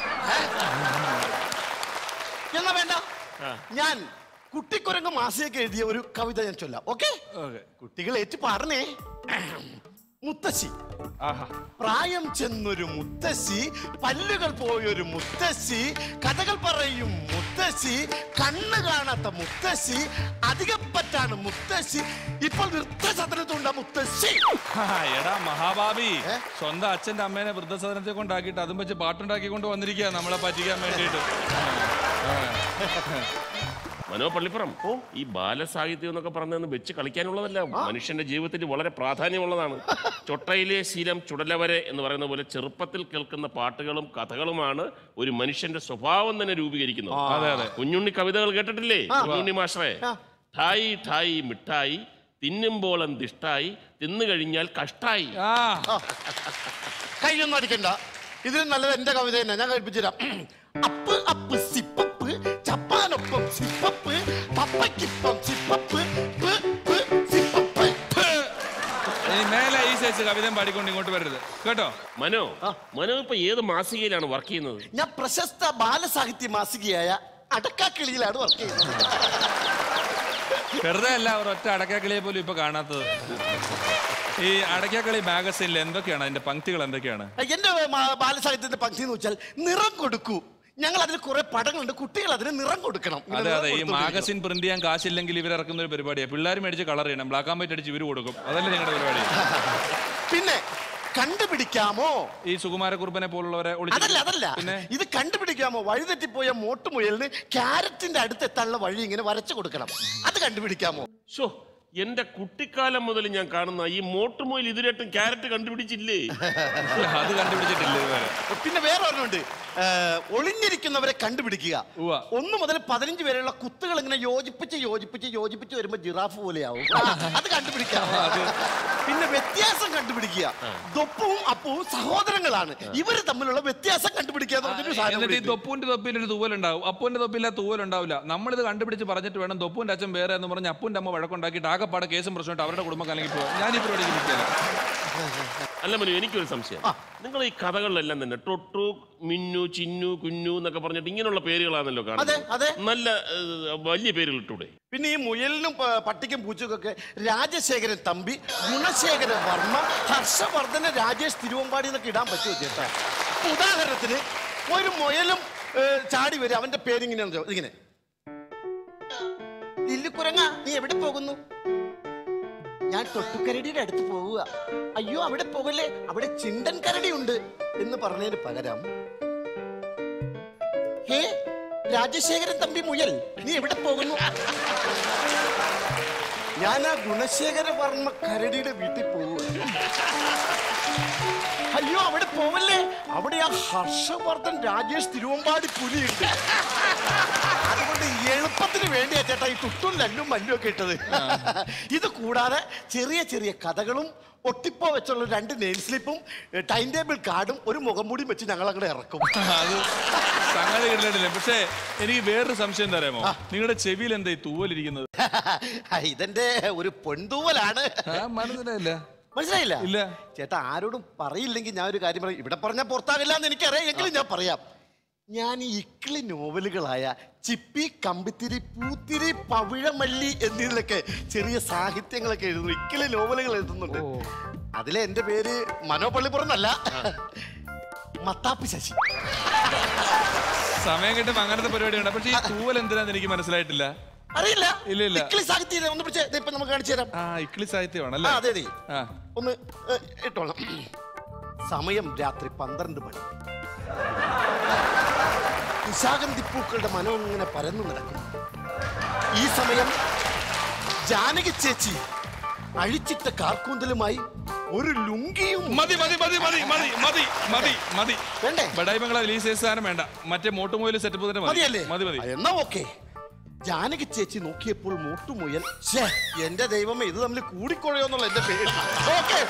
എന്നാ വേണ്ട ഞാൻ കുട്ടിക്കുരങ്ങ് മാസികയ്ക്ക് എഴുതിയ ഒരു കവിത ഞാൻ ചൊല്ലാം ഓക്കെ ഓക്കേ. കുട്ടികൾ ഏറ്റു പാടണേ മുത്തശ്ശി ആഹാ. പ്രായം ചെന്നൊരു മുത്തശ്ശി പല്ലുകൾ പോയൊരു മുത്തശ്ശി കഥകൾ പറയും മുത്തശ്ശി കണ്ണ് കാണാത്ത മുത്തശ്ശി അധികപ്പറ്റാണ് മുത്തശ്ശി ഇപ്പോൾ വൃദ്ധസദനത്തുണ്ട മുത്തശ്ശി ആ, എടാ മഹാഭാവി ഏ? സ്വന്തം അച്ഛന്റെ അമ്മേനെ വൃദ്ധസദനത്തെ കൊണ്ടാക്കിയിട്ട് അതും വെച്ച് പാട്ടുണ്ടാക്കിക്കൊണ്ട് വന്നിരിക്കുക നമ്മളെ പറ്റിക്കാൻ വേണ്ടിയിട്ട് മനോ പള്ളിപ്പുറം ഈ ബാലസാഹിത്യം എന്നൊക്കെ പറഞ്ഞതെന്ന് വെച്ച് കളിക്കാനുള്ളതല്ല മനുഷ്യന്റെ ജീവിതത്തിൽ വളരെ പ്രാധാന്യമുള്ളതാണ് ചൊട്ടയിലെ ശീലം ചുടലവരെ എന്ന് പറയുന്ന പോലെ ചെറുപ്പത്തിൽ കേൾക്കുന്ന പാട്ടുകളും കഥകളുമാണ് ഒരു മനുഷ്യന്റെ സ്വഭാവം തന്നെ രൂപീകരിക്കുന്നത് അതെ അതെ കുഞ്ഞുണ്ണി കവിതകൾ കേട്ടിട്ടില്ലേ കുഞ്ഞുണ്ണി മാഷറെ ഠായി ഠായി മിഠായി തിന്നുമ്പോൾ എന്തിഷ്ടായി തിന്നു കഴിഞ്ഞാൽ കഷ്ടായി ആ കൈയൊന്നും അടിക്കണ്ട ഇതിൽ നല്ലത് എന്റെ കവിത തന്നെ ഞാൻ കഴിപ്പിച്ചു തരാം അപ്പ് അപ്പ് സിപ്പപ്പ് ചപ്പാനൊപ്പം സിപ്പപ്പ് പപ്പയ്ക്കിപ്പം സിപ്പപ്പ് പ്, പ്, സിപ്പപ്പ്. ഇനി മേലെ ഈ സൈസ് കവിതയും പാടിക്കൊണ്ട് ഇങ്ങോട്ട് വരരുത് കേട്ടോ മനോ മനോ ഇപ്പൊ ഏത് മാസികയിലാണ് വർക്ക് ചെയ്യുന്നത് ഞാൻ പ്രശസ്ത ബാലസാഹിത്യ മാസികയായ അടക്കാക്കിളിയിലാണ് വർക്ക് ചെയ്യുന്നത് വെറുതെ അല്ല ഒരു ഒറ്റ അടക്കാക്കളിയെ പോലും ഇപ്പൊ കാണാത്തത് ഈ അടക്കാക്കളി മാഗസീനിൽ എന്തൊക്കെയാണ് അതിന്റെ പങ്ക്തികൾ എന്തൊക്കെയാണ് എന്റെ മാ- ബാലസാഹിത്യത്തിന്റെ പങ്ക്തി എന്ന് വെച്ചാൽ നിറം കൊടുക്കൂ ഞങ്ങൾ അതിൽ കുറെ പടങ്ങളുണ്ട് കുട്ടികൾ അതിന് നിറം കൊടുക്കണം ഇങ്ങനെ അതെ നിറം അതെ ഈ കൊടുത്തുകൊണ്ടിരിക്കണം. മാഗസിൻ പ്രിന്റ് ചെയ്യാൻ കാശില്ലെങ്കിൽ ഇവർ ഇറക്കുന്ന ഒരു പരിപാടിയാണ് പിള്ളേർ മേടിച്ച് കളർ ചെയ്യണം ബ്ലാക്ക് ആൻഡ് വൈറ്റ് അടിച്ച് ഇവർ കൊടുക്കും അതല്ലേ നിങ്ങളുടെ പരിപാടി പിന്നെ കണ്ടുപിടിക്കാമോ ഈ സുകുമാരക്കുറുപ്പനെ പോലുള്ളവരെ ഒളിച്ച് അതല്ല അതല്ല പിന്നെ ഇത് കണ്ടുപിടിക്കാമോ വഴിതെറ്റിപ്പോയ മോട്ടുമുയലിന് ക്യാരറ്റിന്റെ അടുത്ത് എത്താനുള്ള വഴി ഇങ്ങനെ വരച്ചു കൊടുക്കണം അത് കണ്ടുപിടിക്കാമോ ഷോ എന്റെ കുട്ടിക്കാലം മുതൽ ഞാൻ കാണുന്ന ഈ മോട്ടുമോയിൽ ഇതിലായിട്ടും ക്യാരറ്റ് കണ്ടുപിടിച്ചില്ലേ അത് കണ്ടുപിടിച്ചിട്ടില്ല ഇതുവരെ പിന്നെ വേറെ ഒരെണ്ണമുണ്ട് ഏഹ്, ഒളിഞ്ഞിരിക്കുന്നവരെ കണ്ടുപിടിക്കുക ഉവ്വ. ഒന്ന് മുതൽ പതിനഞ്ച് വരെയുള്ള കുത്തുകൾ ഇങ്ങനെ യോജിപ്പിച്ച് യോജിപ്പിച്ച് യോജിപ്പിച്ച് വരുമ്പോ ജിറാഫ് പോലെയാവും അത് കണ്ടുപിടിക്കാം പിന്നെ വ്യത്യാസം കണ്ടുപിടിക്കുക ദൊപ്പവും അപ്പവും സഹോദരങ്ങളാണ് ഇവര് തമ്മിലുള്ള വ്യത്യാസം കണ്ടുപിടിക്കുക എന്ന് പറഞ്ഞൊരു സാധനം എന്നിട്ട് ഈ കൂടി ഉണ്ട്. തൊപ്പൂന്റെ തൊപ്പിയിൽ ഒരു തൂവലുണ്ടാവും അപ്പൂന്റെ തൊപ്പിയില്ല തൂവലുണ്ടാവില്ല നമ്മളിത് കണ്ടുപിടിച്ച് പറഞ്ഞിട്ട് വേണം തൊപ്പൂന്റെ അച്ഛൻ വേറെ എന്ന് പറഞ്ഞ് അപ്പൂന്റെ അമ്മ വഴക്കുണ്ടാക്കിയിട്ട് ആകെപ്പാടെ കേസും പ്രശ്നമായിട്ട് അവരുടെ കുടുംബം കലങ്ങി പോകും ഞാൻ ഈ പരിപാടിക്ക് നിൽക്കില്ല അല്ല മനു എനിക്കൊരു സംശയം നിങ്ങൾ ഈ കഥകളിലെല്ലാം തന്നെ ടൊട്ടു മിന്നു ചിന്നു കുഞ്ഞു എന്നൊക്കെ പറഞ്ഞിട്ട് ഇങ്ങനെയുള്ള പേരുകളാണല്ലോ അതെ കാണുന്നത് അതെ നല്ല ഏഹ്, വലിയ പേരുകൾ ഇട്ടൂടെ പിന്നെ ഈ മുയലിനും പ- പട്ടിക്കും പൂച്ചക്കൊക്കെ രാജശേഖരൻ തമ്പി ഗുണശേഖര വർമ്മ ഹർഷവർദ്ധന രാജേഷ് തിരുവമ്പാടി എന്നൊക്കെ ഇടാൻ പറ്റുമോ ചേട്ടാ ഇപ്പൊ ഉദാഹരണത്തിന് ഒരു മുയലും ഏ, ചാടി വരും അവന്റെ പേരിങ്ങനെയാണ് ചോ- ഇങ്ങനെ ലില്ലിക്കുരങ്ങ നീ എവിടെ പോകുന്നു ഞാൻ തൊട്ടുകരടിയുടെ അടുത്ത് പോവുക അയ്യോ അവിടെ പോകല്ലേ അവിടെ ചിണ്ടൻ കരടി ഉണ്ട് എന്ന് പറഞ്ഞതിന് പകരം ഹേ രാജശേഖരൻ തമ്പി മുയൽ നീ എവിടെ പോകുന്നു ഞാൻ ആ ഗുണശേഖര വർമ്മ കരടിയുടെ വീട്ടിൽ പോവുക അയ്യോ അവിടെ പോവല്ലേ അവിടെ ആ ഹർഷവർദ്ധൻ രാജേഷ് തിരുവമ്പാടി പുലിയുണ്ട് അതുകൊണ്ട് എളുപ്പത്തിന് വേണ്ടിയാ ചേട്ടാ ഈ തുട്ടും ലല്ലും മല്ലും ഒക്കെ ഇട്ടത് ഇത് കൂടാതെ ചെറിയ ചെറിയ കഥകളും ഒട്ടിപ്പോ വെച്ചുള്ള രണ്ട് നെയിൽ സ്ലിപ്പും ടൈം ടേബിൾ കാർഡും ഒരു മുഖംമൂടിയും വെച്ച് ഞങ്ങൾ അങ്ങോട്ട് ഇറക്കും അത് സംഗതി കിട്ടില്ല പക്ഷേ എനിക്ക് വേറൊരു സംശയം തരാമോ നിങ്ങളുടെ ചെവിയിൽ എന്താ ഈ തൂവലിരിക്കുന്നത് ഇതെന്റെ ഒരു പൊൻതൂവലാണ് ആ, മനസ്സിലായില്ല മനസ്സിലായില്ല ഇല്ല. ചേട്ടാ ആരോടും പറയില്ലെങ്കിൽ ഞാൻ ഒരു കാര്യം പറയും ഇവിടെ പറഞ്ഞാൽ പുറത്താകില്ല എന്ന് എനിക്കറിയാം എങ്കിലും ഞാൻ പറയാം ഞാൻ ഈ ഇക്കിളി നോവലുകളായ ചിപ്പി കമ്പിത്തിരി പൂത്തിരി പവിഴമല്ലി എന്നതിലൊക്കെ ചെറിയ സാഹിത്യങ്ങളൊക്കെ എഴുതുന്നു ഇക്കിളി നോവലുകൾ എഴുതുന്നുണ്ട് അതിലെ എന്റെ പേര് മനോപള്ളിപ്പുറം എന്നല്ല മത്താപ്പി ശശി സമയം കിട്ടുമ്പോ അങ്ങനത്തെ പരിപാടിയുണ്ട് പക്ഷേ ഈ തൂവൽ എന്തിനാന്ന് എനിക്ക് മനസ്സിലായിട്ടില്ല അറിയില്ല ഇല്ല, ഇല്ല. ഇക്കിളി സാഹിത്യം ഒന്ന് പിടിച്ചേ ഇപ്പൊ നമുക്ക് കാണിച്ചു തരാം ആ ഇക്ലി സാഹിത്യമാണ് ആ അല്ലേ അതെ അതെ ആ ഒന്ന് ഏ, ഇട്ടോളാം സമയം രാത്രി പന്ത്രണ്ട് മണി നിശാഗന്ധിപ്പൂക്കളുടെ മനം ഇങ്ങനെ പരന്നു നടക്കുന്നു ഈ സമയം ജാനകി ചേച്ചി അഴിച്ചിട്ട കാർക്കൂന്തലുമായി ഒരു ലുങ്കിയും മതി മതി മതി മതി മതി മതി മതി മതി വേണ്ടേ ബഡായി ബംഗ്ലാവ് ലീസ് സാധനം വേണ്ട മറ്റേ മോട്ടുമോയിൽ സെറ്റപ്പ് തന്നെ മതി മതിയല്ലേ മതി മതി ആ, എന്നാ ഓക്കെ ജാനകി ചേച്ചി നോക്കിയപ്പോൾ മൂട്ടുമുയൽ ശ്ശേ, എന്റെ ദൈവമേ ഇത് തമ്മിൽ കൂടിക്കൊഴയോന്നുള്ള എന്റെ പേര് ഓക്കെ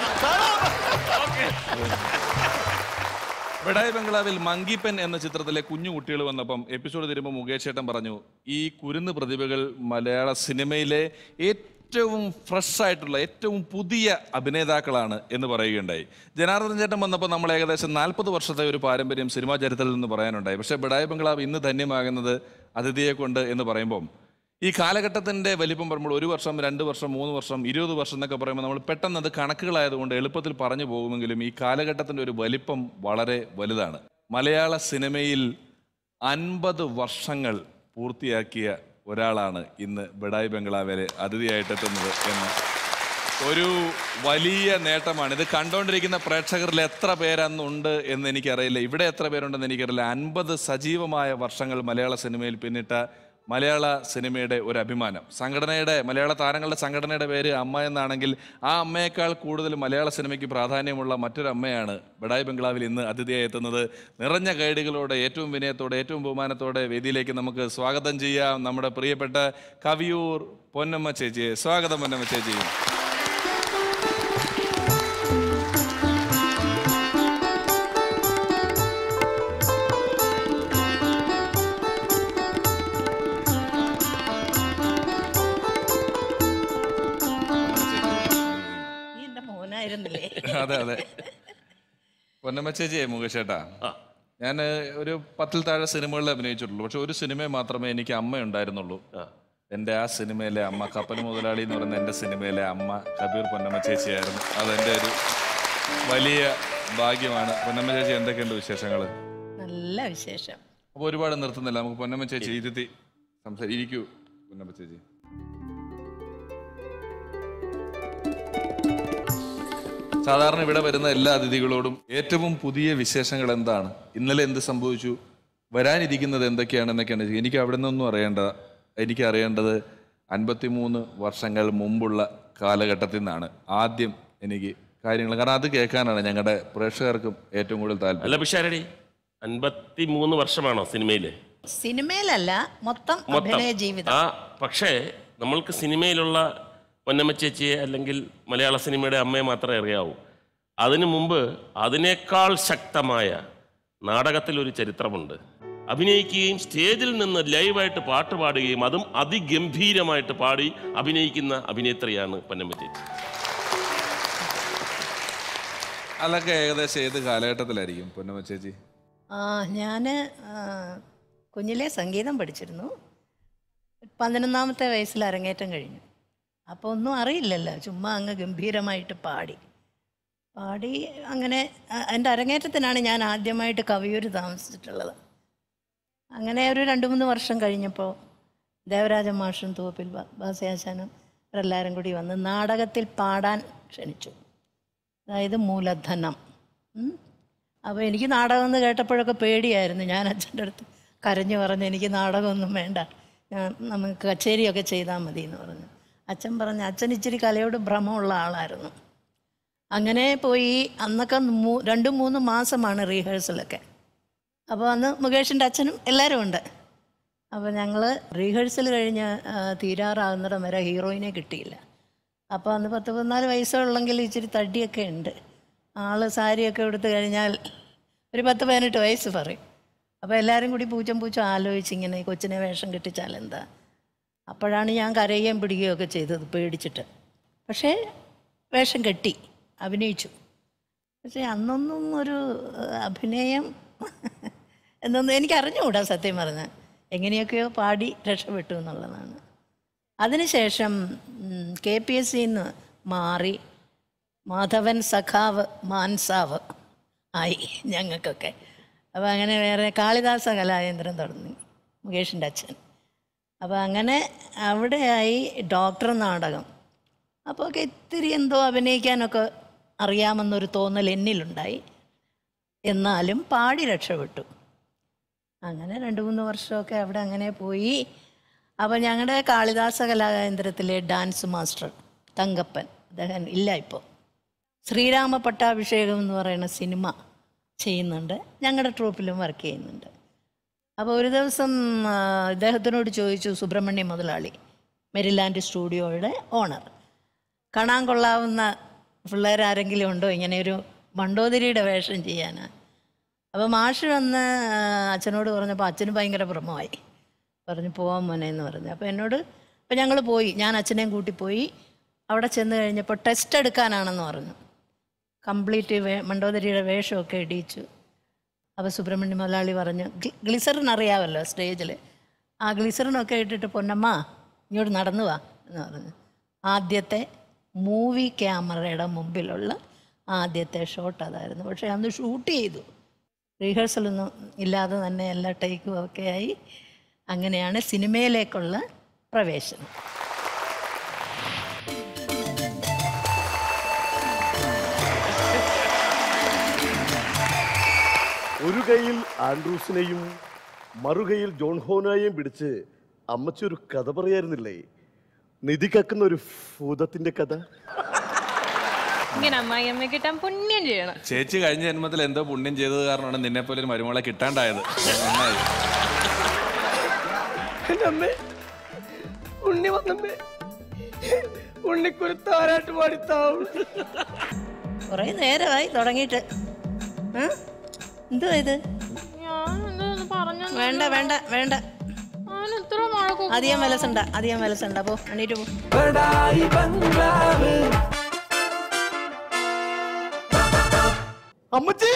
ബഡായി ബംഗ്ലാവിൽ മങ്കിപ്പൻ എന്ന ചിത്രത്തിലെ കുഞ്ഞു കുട്ടികൾ വന്നപ്പം എപ്പിസോഡ് തരുമ്പോൾ മുകേഷ് ചേട്ടൻ പറഞ്ഞു ഈ കുരുന്ന് പ്രതിഭകൾ മലയാള സിനിമയിലെ ഏറ്റവും ഫ്രഷ് ആയിട്ടുള്ള ഏറ്റവും പുതിയ അഭിനേതാക്കളാണ് എന്ന് പറയുകയുണ്ടായി ജനാർദ്ദൻ ചേട്ടൻ വന്നപ്പോൾ നമ്മൾ ഏകദേശം നാൽപ്പത് വർഷത്തെ ഒരു പാരമ്പര്യം സിനിമാ ചരിത്രത്തിൽ നിന്ന് പറയാനുണ്ടായി പക്ഷേ ബഡായി ബംഗ്ലാവ് ഇന്ന് ധന്യമാകുന്നത് അതിഥിയെ കൊണ്ട് എന്ന് പറയുമ്പം ഈ കാലഘട്ടത്തിന്റെ വലിപ്പം പറയുമ്പോൾ ഒരു വർഷം രണ്ട് വർഷം മൂന്ന് വർഷം ഇരുപത് വർഷം എന്നൊക്കെ പറയുമ്പോൾ നമ്മൾ പെട്ടെന്ന് അത് കണക്കുകളായതുകൊണ്ട് എളുപ്പത്തിൽ പറഞ്ഞു പോകുമെങ്കിലും ഈ കാലഘട്ടത്തിന്റെ ഒരു വലിപ്പം വളരെ വലുതാണ് മലയാള സിനിമയിൽ അൻപത് വർഷങ്ങൾ പൂർത്തിയാക്കിയ ഒരാളാണ് ഇന്ന് ബഡായി ബംഗ്ലാവിലെ അതിഥിയായിട്ടെത്തുന്നത് എന്ന് ഒരു വലിയ നേട്ടമാണ് ഇത് കണ്ടുകൊണ്ടിരിക്കുന്ന പ്രേക്ഷകരിൽ എത്ര പേരന്നുണ്ട് എന്ന് എനിക്കറിയില്ല ഇവിടെ എത്ര പേരുണ്ടെന്ന് എനിക്കറിയില്ല അൻപത് സജീവമായ വർഷങ്ങൾ മലയാള സിനിമയിൽ പിന്നിട്ട മലയാള സിനിമയുടെ ഒരു അഭിമാനം സംഘടനയുടെ മലയാള താരങ്ങളുടെ സംഘടനയുടെ പേര് അമ്മ എന്നാണെങ്കിൽ ആ അമ്മയേക്കാൾ കൂടുതൽ മലയാള സിനിമയ്ക്ക് പ്രാധാന്യമുള്ള മറ്റൊരു അമ്മയാണ് ബഡായി ബംഗ്ലാവിൽ ഇന്ന് അതിഥിയായി എത്തുന്നത് നിറഞ്ഞ ഗൈഡുകളോടെ ഏറ്റവും വിനയത്തോടെ ഏറ്റവും ബഹുമാനത്തോടെ വേദിയിലേക്ക് നമുക്ക് സ്വാഗതം ചെയ്യാം നമ്മുടെ പ്രിയപ്പെട്ട കവിയൂർ പൊന്നമ്മ ചേച്ചിയെ സ്വാഗതം പൊന്നമ്മ ചേച്ചി നീ എന്റെ മോനായിരുന്നില്ലേ അതെ അതെ പൊന്നമ്മ ചേച്ചിയെ മുകേഷ് ചേട്ടാ ഞാൻ ഒരു പത്തിൽ താഴെ സിനിമകളിൽ അഭിനയിച്ചിട്ടുള്ളൂ പക്ഷെ ഒരു സിനിമ മാത്രമേ എനിക്ക് അമ്മ ഉണ്ടായിരുന്നുള്ളൂ എൻ്റെ ആ സിനിമയിലെ അമ്മ കപ്പൽ മുതലാളി എന്ന് പറയുന്ന എൻ്റെ സിനിമയിലെ അമ്മ കബീർ പൊന്നമ്മ ചേച്ചിയായിരുന്നു അതെൻ്റെ ഒരു വലിയ ഭാഗ്യമാണ് പൊന്നമ്മ ചേച്ചി എന്തൊക്കെയുണ്ട് വിശേഷങ്ങൾ നല്ല വിശേഷം അപ്പോൾ ഒരുപാട് നിർത്തുന്നില്ല നമുക്ക് പൊന്നമ്മ ചേച്ചി ഇരുത്തി സംസാരിക്കൂ ഇരിക്കൂ പൊന്നമ്മ ചേച്ചി സാധാരണ ഇവിടെ വരുന്ന എല്ലാ അതിഥികളോടും ഏറ്റവും പുതിയ വിശേഷങ്ങൾ എന്താണ് ഇന്നലെ എന്ത് സംഭവിച്ചു വരാനിരിക്കുന്നത് എന്തൊക്കെയാണ് എന്നൊക്കെയാണ് ചോദിക്കുക. എനിക്ക് അവിടെ നിന്നൊന്നും അറിയേണ്ട എനിക്ക് അറിയേണ്ടത് അൻപത്തിമൂന്ന് വർഷങ്ങൾ മുമ്പുള്ള കാലഘട്ടത്തിൽ നിന്നാണ് ആദ്യം എനിക്ക് കാര്യങ്ങൾ കാരണം അത് കേൾക്കാനാണ് ഞങ്ങളുടെ പ്രേക്ഷകർക്കും ഏറ്റവും കൂടുതൽ താല്പര്യം അല്ല പിഷാരടി അൻപത്തി മൂന്ന് വർഷമാണോ സിനിമയില് സിനിമയിലല്ല മൊത്തം മൊത്തം അഭിനയ ജീവിതം ആ പക്ഷേ നമ്മൾക്ക് സിനിമയിലുള്ള പൊന്നമ്മ ചേച്ചിയെ അല്ലെങ്കിൽ മലയാള സിനിമയുടെ അമ്മയെ മാത്രമേ അറിയാവൂ അതിനു മുമ്പ് അതിനേക്കാൾ ശക്തമായ നാടകത്തിലൊരു ചരിത്രമുണ്ട് അഭിനയിക്കുകയും സ്റ്റേജിൽ നിന്ന് ലൈവായിട്ട് പാട്ട് പാടുകയും അതും അതിഗംഭീരമായിട്ട് പാടി അഭിനയിക്കുന്ന അഭിനേത്രിയാണ് പൊന്നമ്മ ചേച്ചി അതൊക്കെ ഏകദേശം ഏത് കാലഘട്ടത്തിലായിരിക്കും പൊന്നമ്മ ചേച്ചി ആ ഞാൻ കുഞ്ഞിലെ സംഗീതം പഠിച്ചിരുന്നു പതിനൊന്നാമത്തെ വയസ്സിൽ അരങ്ങേറ്റം കഴിഞ്ഞു അപ്പോൾ ഒന്നും അറിയില്ലല്ലോ ചുമ്മാ അങ്ങ് ഗംഭീരമായിട്ട് പാടി പാടി അങ്ങനെ ആ, എൻ്റെ അരങ്ങേറ്റത്തിനാണ് ഞാൻ ആദ്യമായിട്ട് കവിയൂർ താമസിച്ചിട്ടുള്ളത് അങ്ങനെ ഒരു രണ്ട് മൂന്ന് വർഷം കഴിഞ്ഞപ്പോൾ ദേവരാജ മാഷും തോപ്പിൽ ബ- ബാസിയാശാനും ഇവരെല്ലാവരും കൂടി വന്ന് നാടകത്തിൽ പാടാൻ ക്ഷണിച്ചു അതായത് മൂലധനം ഉം. അപ്പോൾ എനിക്ക് നാടകം എന്ന് കേട്ടപ്പോഴൊക്കെ പേടിയായിരുന്നു ഞാൻ അച്ഛൻ്റെ അടുത്ത് കരഞ്ഞു പറഞ്ഞു എനിക്ക് നാടകമൊന്നും വേണ്ട ഞാൻ നമുക്ക് കച്ചേരിയൊക്കെ ചെയ്താൽ മതി എന്ന് പറഞ്ഞു അച്ഛൻ പറഞ്ഞു അച്ഛൻ ഇച്ചിരി കലയോട് ഭ്രമമുള്ള ആളായിരുന്നു അങ്ങനെ പോയി അന്നൊക്കെ മൂ രണ്ടും മൂന്നും മാസമാണ് റീഹേഴ്സലൊക്കെ അപ്പോൾ അന്ന് മുകേഷിൻ്റെ അച്ഛനും എല്ലാവരും ഉണ്ട് അപ്പോൾ ഞങ്ങൾ റീഹേഴ്സൽ കഴിഞ്ഞ് ആ, തീരാറാകുന്നിടം വരെ ഹീറോയിനെ കിട്ടിയില്ല അപ്പോൾ അന്ന് പത്ത് പതിനാല് വയസ്സുള്ളെങ്കിൽ ഇച്ചിരി തടിയൊക്കെ ഉണ്ട് ആള് സാരിയൊക്കെ എടുത്തു കഴിഞ്ഞാൽ ഒരു പത്ത് പതിനെട്ട് വയസ്സ് പറയും അപ്പോൾ എല്ലാവരും കൂടി പൂച്ചം പൂച്ചം ആലോചിച്ച് ഇങ്ങനെ ഈ കൊച്ചിനെ വേഷം കെട്ടിച്ചാൽ എന്താ അപ്പോഴാണ് ഞാൻ കരയുകയും പിടിക്കുകയും ഒക്കെ ചെയ്തത് പേടിച്ചിട്ട് പക്ഷേ വേഷം കെട്ടി അഭിനയിച്ചു പക്ഷേ അന്നൊന്നും ഒരു ഏഹ്, അഭിനയം എന്നൊന്നും എനിക്ക് അറിഞ്ഞുകൂടാ സത്യം പറഞ്ഞാൽ എങ്ങനെയൊക്കെയോ പാടി രക്ഷപ്പെട്ടു എന്നുള്ളതാണ് അതിനുശേഷം കെ പി എസ് സിന്ന് മാറി മാധവൻ സഖാവ് മാൻസാവ് ആയി ഞങ്ങൾക്കൊക്കെ അപ്പോൾ അങ്ങനെ വേറെ കാളിദാസ കലാകേന്ദ്രം തുടങ്ങി മുകേഷിൻ്റെ അച്ഛൻ അപ്പോൾ അങ്ങനെ അവിടെയായി ഡോക്ടർ നാടകം അപ്പോൾ ഒക്കെ ഇത്തിരി എന്തോ അഭിനയിക്കാനൊക്കെ അറിയാമെന്നൊരു തോന്നൽ എന്നിലുണ്ടായി എന്നാലും പാടി രക്ഷപ്പെട്ടു അങ്ങനെ രണ്ട് മൂന്ന് വർഷമൊക്കെ അവിടെ അങ്ങനെ പോയി അപ്പോൾ ഞങ്ങളുടെ കാളിദാസ കലാകേന്ദ്രത്തിലെ ഡാൻസ് മാസ്റ്റർ തങ്കപ്പൻ അദ്ദേഹം ഇല്ല ഇപ്പോൾ ശ്രീരാമ പട്ടാഭിഷേകം എന്ന് പറയുന്ന സിനിമ ചെയ്യുന്നുണ്ട് ഞങ്ങളുടെ ട്രൂപ്പിലും വർക്ക് ചെയ്യുന്നുണ്ട് അപ്പോൾ ഒരു ദിവസം ആ, ഇദ്ദേഹത്തിനോട് ചോദിച്ചു സുബ്രഹ്മണ്യ മുതലാളി മെരിലാൻഡ് സ്റ്റുഡിയോയുടെ ഓണർ കാണാൻ കൊള്ളാവുന്ന പിള്ളേരാരെങ്കിലും ഉണ്ടോ ഇങ്ങനെ ഒരു മണ്ടോദരിയുടെ വേഷം ചെയ്യാൻ അപ്പോൾ മാഷ് വന്ന് ആ, അച്ഛനോട് പറഞ്ഞപ്പോൾ അച്ഛന് ഭയങ്കര ഭ്രമമായി പറഞ്ഞു പോവാൻ മോനെ എന്ന് പറഞ്ഞു അപ്പോൾ എന്നോട് അപ്പോൾ ഞങ്ങൾ പോയി ഞാൻ അച്ഛനെയും കൂട്ടി പോയി അവിടെ ചെന്ന് കഴിഞ്ഞപ്പോൾ ടെസ്റ്റ് എടുക്കാനാണെന്ന് പറഞ്ഞു കംപ്ലീറ്റ് വേ മണ്ടോദരിയുടെ വേഷമൊക്കെ ഇടിയിച്ചു അപ്പോൾ സുബ്രഹ്മണ്യ മുതലാളി പറഞ്ഞു "ഗ്ലി- ഗ്ലിസറിൻ അറിയാമല്ലോ സ്റ്റേജിൽ ആ ഗ്ലിസറിനൊക്കെ ഇട്ടിട്ട് പൊന്നമ്മ ഇങ്ങോട്ട് നടന്നു വാ എന്ന് പറഞ്ഞു ആദ്യത്തെ മൂവി ക്യാമറയുടെ മുമ്പിലുള്ള ആദ്യത്തെ ഷോട്ട് അതായിരുന്നു പക്ഷേ അന്ന് ഷൂട്ട് ചെയ്തു റിഹേഴ്സലൊന്നും ഇല്ലാതെ തന്നെ എല്ലാ ടേക്കും ഒക്കെ ആയി അങ്ങനെയാണ് സിനിമയിലേക്കുള്ള പ്രവേശനം ഒരു കൈയിൽ ആൻഡ്രൂസിനെയും മറുകൈയിൽ ജോൺ ഹോനായെയും പിടിച്ച് അമ്മച്ചി ഒരു കഥ പറയായിരുന്നില്ലേ നിധി കക്കുന്ന ഒരു ഭൂതത്തിന്റെ കഥ ഇങ്ങനെ അമ്മായി കിട്ടാൻ പുണ്യം ചെയ്യണം ചേച്ചി കഴിഞ്ഞ ജന്മത്തിൽ എന്തോ പുണ്യം ചെയ്തത് കാരണമാണ് നിന്നെ പോലെ ഒരു മരുമോളെ കിട്ടാണ്ടായത് നന്നായി എൻ്റെ അമ്മേ ഉണ്ണി വന്നമ്മേ ഉണ്ണിക്കൊരു താരാട്ട് പാടിത്താവും കുറേ നേരമായി തുടങ്ങിയിട്ട് ആ? എന്തുവാ ഇത് ഞാൻ എന്തോന്ന് പറഞ്ഞു വേണ്ട വേണ്ട വേണ്ട ഞാൻ എത്ര മഴ അധികം വിലസണ്ട അധികം വിലസണ്ട പോ എണീറ്റ് പോ അമ്മച്ചി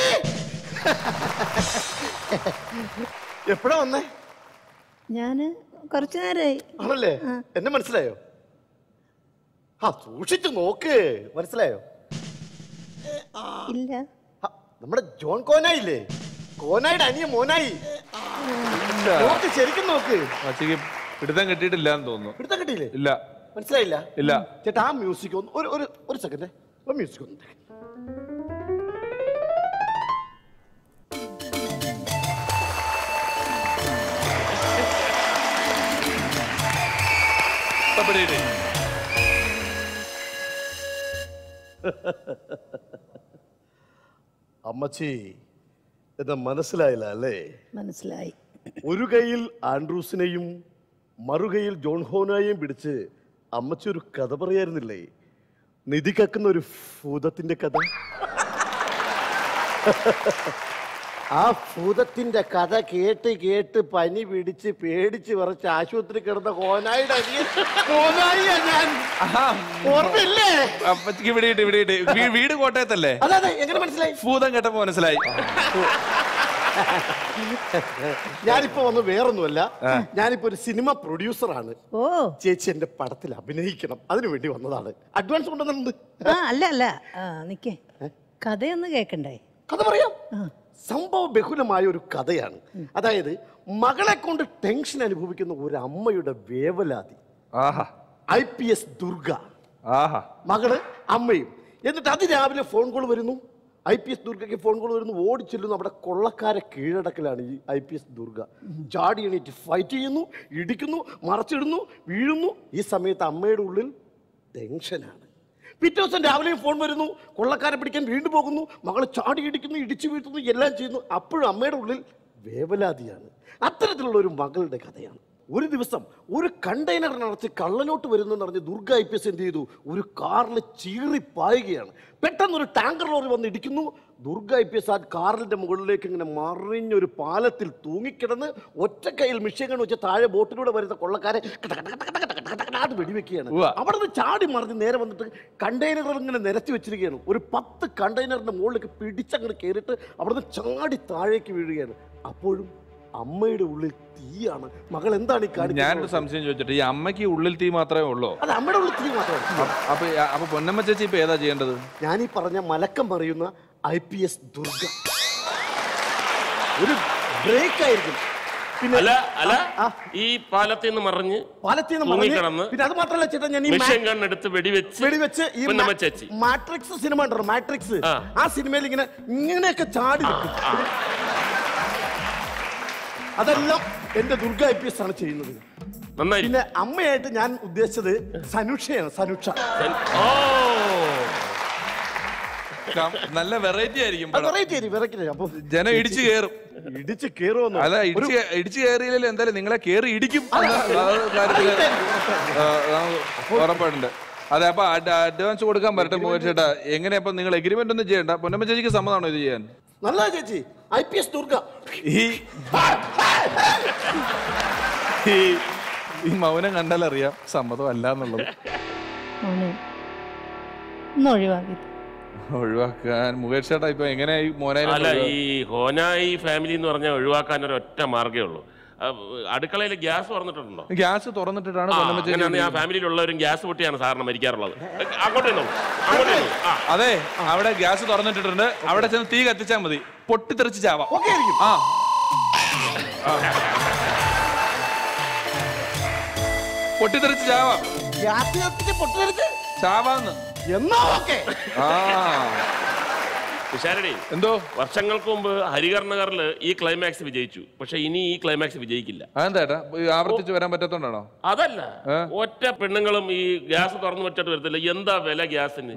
എപ്പോഴാ വന്നേ ഞാൻ കുറച്ചു നേരമായി ആണല്ലേ എന്നെ മനസ്സിലായോ ആ സൂക്ഷിച്ചു നോക്ക് മനസ്സിലായോ ഇല്ല ആ, നമ്മുടെ ജോൺ കോനായില്ലേ കോനായുടെ അനിയ മോനായി നോക്ക് ശരിക്കും നോക്ക് ചേച്ചിക്ക് പിടുത്തം കിട്ടിയിട്ടില്ല എന്ന് തോന്നുന്നു പിടുത്തം കിട്ടിയില്ലേ ഇല്ല മനസ്സിലായില്ല ഇല്ല ചേട്ടാ ആ മ്യൂസിക് ഒന്ന് ഒരു ഒരു ഒരു സെക്കൻഡ് ആ മ്യൂസിക് ഒന്ന് ഇപ്പൊ പിടികിട്ടി. അമ്മച്ചി എന്നെ മനസ്സിലായില്ല അല്ലേ മനസ്സിലായി ഒരു കൈയിൽ ആൻഡ്രൂസിനെയും മറുകൈയിൽ ജോൺ ഹോനായെയും പിടിച്ച് അമ്മച്ചി ഒരു കഥ പറയായിരുന്നില്ലേ നിധി കക്കുന്ന ഒരു ഭൂതത്തിന്റെ കഥ ആ ഭൂതത്തിന്റെ കഥ കേട്ട് കേട്ട് പനി പിടിച്ച് പേടിച്ച് വിറച്ച് ആശുപത്രി കിടന്ന കോനായുടെ അനിയൻ കോനായിയാ ഞാൻ ആഹാ, ഓർമ്മയില്ലേ അപ്പച്ചിക്ക് പിടികിട്ടി പിടികിട്ടി വീ- വീട് കോട്ടയത്തല്ലേ അതെ അതെ എങ്ങനെ മനസ്സിലായി ഭൂതം കേട്ടപ്പോ മനസ്സിലായി ഞാനിപ്പോ വന്ന് വേറൊന്നുമല്ല ഞാനിപ്പോ ഒരു സിനിമ പ്രൊഡ്യൂസറാണ് ഓ ചേച്ചി എന്റെ പടത്തിൽ അഭിനയിക്കണം അതിനു വേണ്ടി വന്നതാണ് അഡ്വാൻസ് കൊണ്ടുവന്നിട്ടുണ്ട് ആ അല്ല അല്ല ആ നിക്കേ കഥയൊന്ന് കേക്കണ്ടേ കഥ പറയാം സംഭവ ബഹുലമായ ഒരു കഥയാണ് അതായത് മകളെ കൊണ്ട് ടെൻഷൻ അനുഭവിക്കുന്ന ഒരു അമ്മയുടെ വേവലാതി ആഹാ ഐ പി എസ് ദുർഗ ആഹാ മകള് അമ്മയും എന്നിട്ട് അതിരാവിലെ ഫോൺ കോൾ വരുന്നു ഐ പി എസ് ദുർഗയ്ക്ക് ഫോൺ കോൾ വരുന്നു ഓടിച്ചെല്ലുന്നു അവിടെ കൊള്ളക്കാരെ കീഴടക്കലാണ് ഈ ഐ പി എസ് ദുർഗ ചാടി എണീറ്റ് ഫൈറ്റ് ചെയ്യുന്നു ഇടിക്കുന്നു മറച്ചിടുന്നു വീഴുന്നു ഈ സമയത്ത് അമ്മയുടെ ഉള്ളിൽ ടെൻഷനാണ് പിറ്റേ ദിവസം രാവിലെയും ഫോൺ വരുന്നു കൊള്ളക്കാരെ പിടിക്കാൻ വീണ്ടും പോകുന്നു മകളെ ചാടി ഇടിക്കുന്നു ഇടിച്ചു വീഴ്ത്തുന്നു എല്ലാം ചെയ്യുന്നു അപ്പോഴും അമ്മയുടെ ഉള്ളിൽ വേവലാതിയാണ് അത്തരത്തിലുള്ള ഒരു മകളുടെ കഥയാണ് ഒരു ദിവസം ഒരു കണ്ടെയ്നർ നിറച്ച് കള്ളനോട്ട് വരുന്നു പറഞ്ഞ് ദുർഗ ഐ പി എസ് എന്ത് ചെയ്തു ഒരു കാറിൽ ചീറി പായുകയാണ് പെട്ടെന്ന് ഒരു ടാങ്കർ ലോറി വന്ന് ഇടിക്കുന്നു ദുർഗ ഐ പി എസ് ആ കാറിന്റെ മുകളിലേക്ക് ഇങ്ങനെ മറിഞ്ഞൊരു പാലത്തിൽ തൂങ്ങിക്കിടന്ന് ഒറ്റ കയ്യിൽ മിഷ്യങ്ങൾ വെച്ച് താഴെ ബോട്ടിലൂടെ വരുന്ന കൊള്ളക്കാരെ കട കട കട കട കട കട കട അത് വെടിവെക്കുകയാണ് ഉവ്വ. അവിടെ നിന്ന് ചാടി മറിഞ്ഞ് നേരെ വന്നിട്ട് കണ്ടെയ്നറുകൾ ഇങ്ങനെ നിരത്തി വെച്ചിരിക്കുകയാണ് ഒരു പത്ത് കണ്ടെയ്നറിന്റെ മുകളിലേക്ക് പിടിച്ചങ്ങോട്ട് കയറിയിട്ട് അവിടെ നിന്ന് ചാടി താഴേക്ക് വീഴുകയാണ് അപ്പോഴും അമ്മയുടെ ഉള്ളിൽ തീയാണ് മകൾ എന്താണ് ഈ ഞാനൊരു കാണിക്കുന്നത് സംശയം ചോദിച്ചിട്ട് ഈ അമ്മയ്ക്ക് ഉള്ളിൽ തീ മാത്രമേ ഉള്ളൂ അത് അമ്മയുടെ ഉള്ളിൽ തീ മാത്രമാണ് അപ്പ- അപ്പൊ അപ്പൊ പൊന്നമ്മ ചേച്ചി ഇപ്പൊ ഏതാ ചെയ്യേണ്ടത് ഞാൻ ഈ പറഞ്ഞ മലക്കം പറയുന്ന ഐ പി എസ് ദുർഗ ഒരു ബ്രേക്ക് ആയിരിക്കും പിന്നെ അല്ല അല്ല ആ, ഈ പാലത്തിൽ നിന്ന് മറിഞ്ഞ് പാലത്തിൽ നിന്ന് തൂങ്ങിക്കിടന്ന് മറിഞ്ഞ് പിന്നെ അത് മാത്രമല്ല ചേട്ടാ ഞാൻ ഈ മിഷൻ ഗണ്ണെടുത്ത് വെടിവെച്ച് വെടിവെച്ച് ഈ പൊന്നമ്മ ചേച്ചി മാട്രിക്സ് സിനിമ ഉണ്ടല്ലോ മാട്രിക്സ് ആ. ആ സിനിമയിൽ ഇങ്ങനെ ഇങ്ങനെയൊക്കെ ചാടി നിൽക്കും അതെല്ലാം എന്റെ ദുർഗ ഐ പി എസ് ആണ് ചെയ്യുന്നത് നന്നായി പിന്നെ അമ്മയായിട്ട് ഞാൻ ഉദ്ദേശിച്ചത് സനുഷയാണ് സനുഷ ഓ കം- നല്ല വെറൈറ്റി ആയിരിക്കും അത് പടം. വെറൈറ്റി ആയിരിക്കും വെറൈറ്റി അപ്പൊ ജനം ഇടിച്ചു കയറും ഇടിച്ച് കേറുമെന്നോ അല്ല ഇടിച്ച് ഇടിച്ചു കയറിയില്ലല്ലോ എന്തായാലും നിങ്ങളെ കേറി ഇടിക്കും എന്ന ആ കാര്യത്തില് ആ, ആ, ഉറപ്പായിട്ടുണ്ട് അതെ അപ്പൊ അഡ്വാൻസ് കൊടുക്കാൻ പറ്റട്ടെ മോഹൻ ചേട്ടാ എങ്ങനെയാ അപ്പൊ നിങ്ങൾ എഗ്രിമെന്റ് ഒന്നും ചെയ്യണ്ട പൊന്നമ്മ ചേച്ചിക്ക് സമ്മതമാണോ ഇത് ചെയ്യാൻ നല്ല ചേച്ചി ഐ പി എസ് ദുർഗ ഈ ഈ ഈ മൗനം കണ്ടാൽ അറിയാം സമ്മതം അല്ല എന്നുള്ളത് മോനെ ഒന്ന് ഒഴിവാക്കി ഒഴിവാക്കാൻ മുകേഷ് ചേട്ടാ ഇപ്പൊ എങ്ങനെയാ ഈ അല്ല മോനായി ഈ ഹോനായി ഫാമിലി എന്ന് പറഞ്ഞാൽ ഒഴിവാക്കാൻ ഒരു ഒറ്റ മാർഗ്ഗേ ഉള്ളൂ അടുക്കളയിൽ ഗ്യാസ് തുറന്നിട്ടുണ്ടോ ഗ്യാസ് തുറന്നിട്ടിട്ടാണ് ആ, പൊന്നമ്മ ചേച്ചി അങ്ങനെയാണ് ആ ഫാമിലിയിലുള്ളവരും ഗ്യാസ് പൊട്ടിയാണ് സാറിന് മരിക്കാറുള്ളത് അങ്ങോട്ട് നിന്നോ അങ്ങോട്ട് നിന്നോ ആ അതെ അവിടെ ഗ്യാസ് തുറന്നിട്ടിട്ടുണ്ട് അവിടെ ചെന്ന് തീ കത്തിച്ചാൽ മതി പൊട്ടിത്തെറിച്ച് ചാവാം ഓക്കെ ആയിരിക്കും ആ പൊട്ടിത്തെറിച്ച് ചാവാം ഗ്യാസ് കത്തിച്ച് പൊട്ടിത്തെറിച്ച് ചാവാന്ന് എന്നാ ഓക്കെ ആ തുഷാരടി എന്തോ വർഷങ്ങൾക്ക് മുമ്പ് ഹരികർണകറിൽ ഈ ക്ലൈമാക്സ് വിജയിച്ചു പക്ഷെ ഇനി ഈ ക്ലൈമാക്സ് വിജയിക്കില്ല അതെന്താ ഏട്ടാ ഈ ആവർത്തിച്ച് വരാൻ പറ്റാത്തോണ്ടാണോ അതല്ല ഏ? ഒറ്റ പെണ്ണുങ്ങളും ഈ ഗ്യാസ് തുറന്നു വെച്ചിട്ട് വരത്തില്ല എന്താ വില ഗ്യാസിന്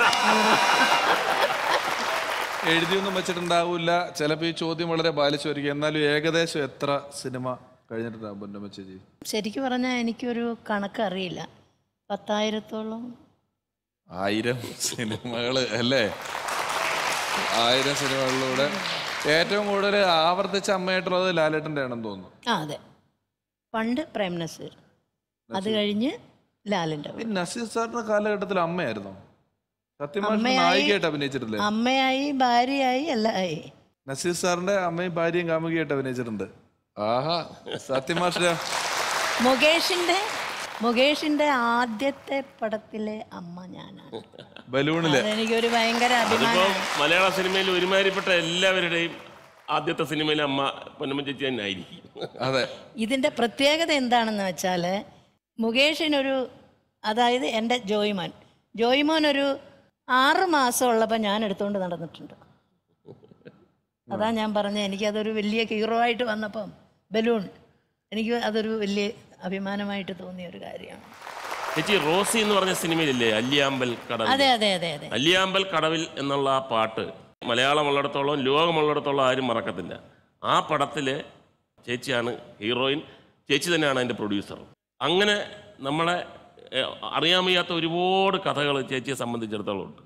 എഴുതിയൊന്നും വെച്ചിട്ടുണ്ടാവില്ല ചിലപ്പോ ഈ ചോദ്യം വളരെ ബാലിച്ചുവരിക്കും എന്നാലും ഏകദേശം എത്ര സിനിമ കഴിഞ്ഞിട്ടുണ്ടാവും പൊന്നമ്മ ചേച്ചി ശരിക്കും പറഞ്ഞാൽ എനിക്കൊരു കണക്ക് അറിയില്ല പത്തായിരത്തോളം ആയിരം സിനിമകള് അല്ലേ ആയിരം സിനിമകളിലൂടെ ഏറ്റവും കൂടുതൽ ആവർത്തിച്ച അമ്മയായിട്ടുള്ളത് ലാലേട്ടൻ്റെ ആണെന്ന് തോന്നുന്നു ആ അതെ പണ്ട് പ്രേം നസീർ അത് കഴിഞ്ഞ് ലാലിൻ്റെ ഈ നസീർ സാറിന്റെ കാലഘട്ടത്തിൽ അമ്മയായിരുന്നോ സത്യമാഷ് അമ്മയായി- നായികയായിട്ട് അഭിനയിച്ചിട്ടില്ലേ അമ്മയായി ഭാര്യയായി എല്ലാം ആയി നസീർ സാറിന്റെ അമ്മയും ഭാര്യയും കാമുകിയായിട്ട് അഭിനയിച്ചിട്ടുണ്ട് ആഹാ സത്യമാഷ മുകേഷിന്റെ മുകേഷിന്റെ ആദ്യത്തെ പടത്തിലെ അമ്മ ഞാനാണ് ബലൂണില് അതെനിക്കൊരു ഭയങ്കര അതിപ്പോ അഭിമാനമാണ് മലയാള സിനിമയിൽ ഒരുമാതിരിപ്പെട്ട എല്ലാവരുടെയും ആദ്യത്തെ സിനിമയിലെ അമ്മ പൊന്നമ്മ ചേച്ചി തന്നെ ആയിരിക്കും അതെ ഇതിന്റെ പ്രത്യേകത എന്താണെന്ന് വെച്ചാൽ മുകേഷിനൊരു അതായത് എൻ്റെ ജോയിമോൻ ജോയിമോൻ ഒരു ആറ് മാസം ഉള്ളപ്പോൾ ഞാൻ എടുത്തുകൊണ്ട് നടന്നിട്ടുണ്ട് അതാ ഞാൻ പറഞ്ഞ എനിക്കതൊരു വലിയ ഹീറോ ആയിട്ട് വന്നപ്പം ബലൂൺ എനിക്ക് അതൊരു വലിയ അഭിമാനമായിട്ട് തോന്നിയ ഒരു കാര്യമാണ് ചേച്ചി റോസി എന്ന് പറഞ്ഞ സിനിമയിലില്ലേ അല്ലിയാമ്പൽ കടവിൽ അതെ അതെ അതെ അതെ അല്ലിയാമ്പൽ കടവിൽ എന്നുള്ള ആ പാട്ട് മലയാളമുള്ളിടത്തോളം ലോകമുള്ളിടത്തോളം ആരും മറക്കത്തില്ല ആ പടത്തിലെ ചേച്ചിയാണ് ഹീറോയിൻ ചേച്ചി തന്നെയാണ് അതിൻ്റെ പ്രൊഡ്യൂസർ അങ്ങനെ നമ്മളെ ഏഹ്, അറിയാൻ വയ്യാത്ത ഒരുപാട് കഥകൾ ചേച്ചിയെ സംബന്ധിച്ചിടത്തോളം ഉണ്ട്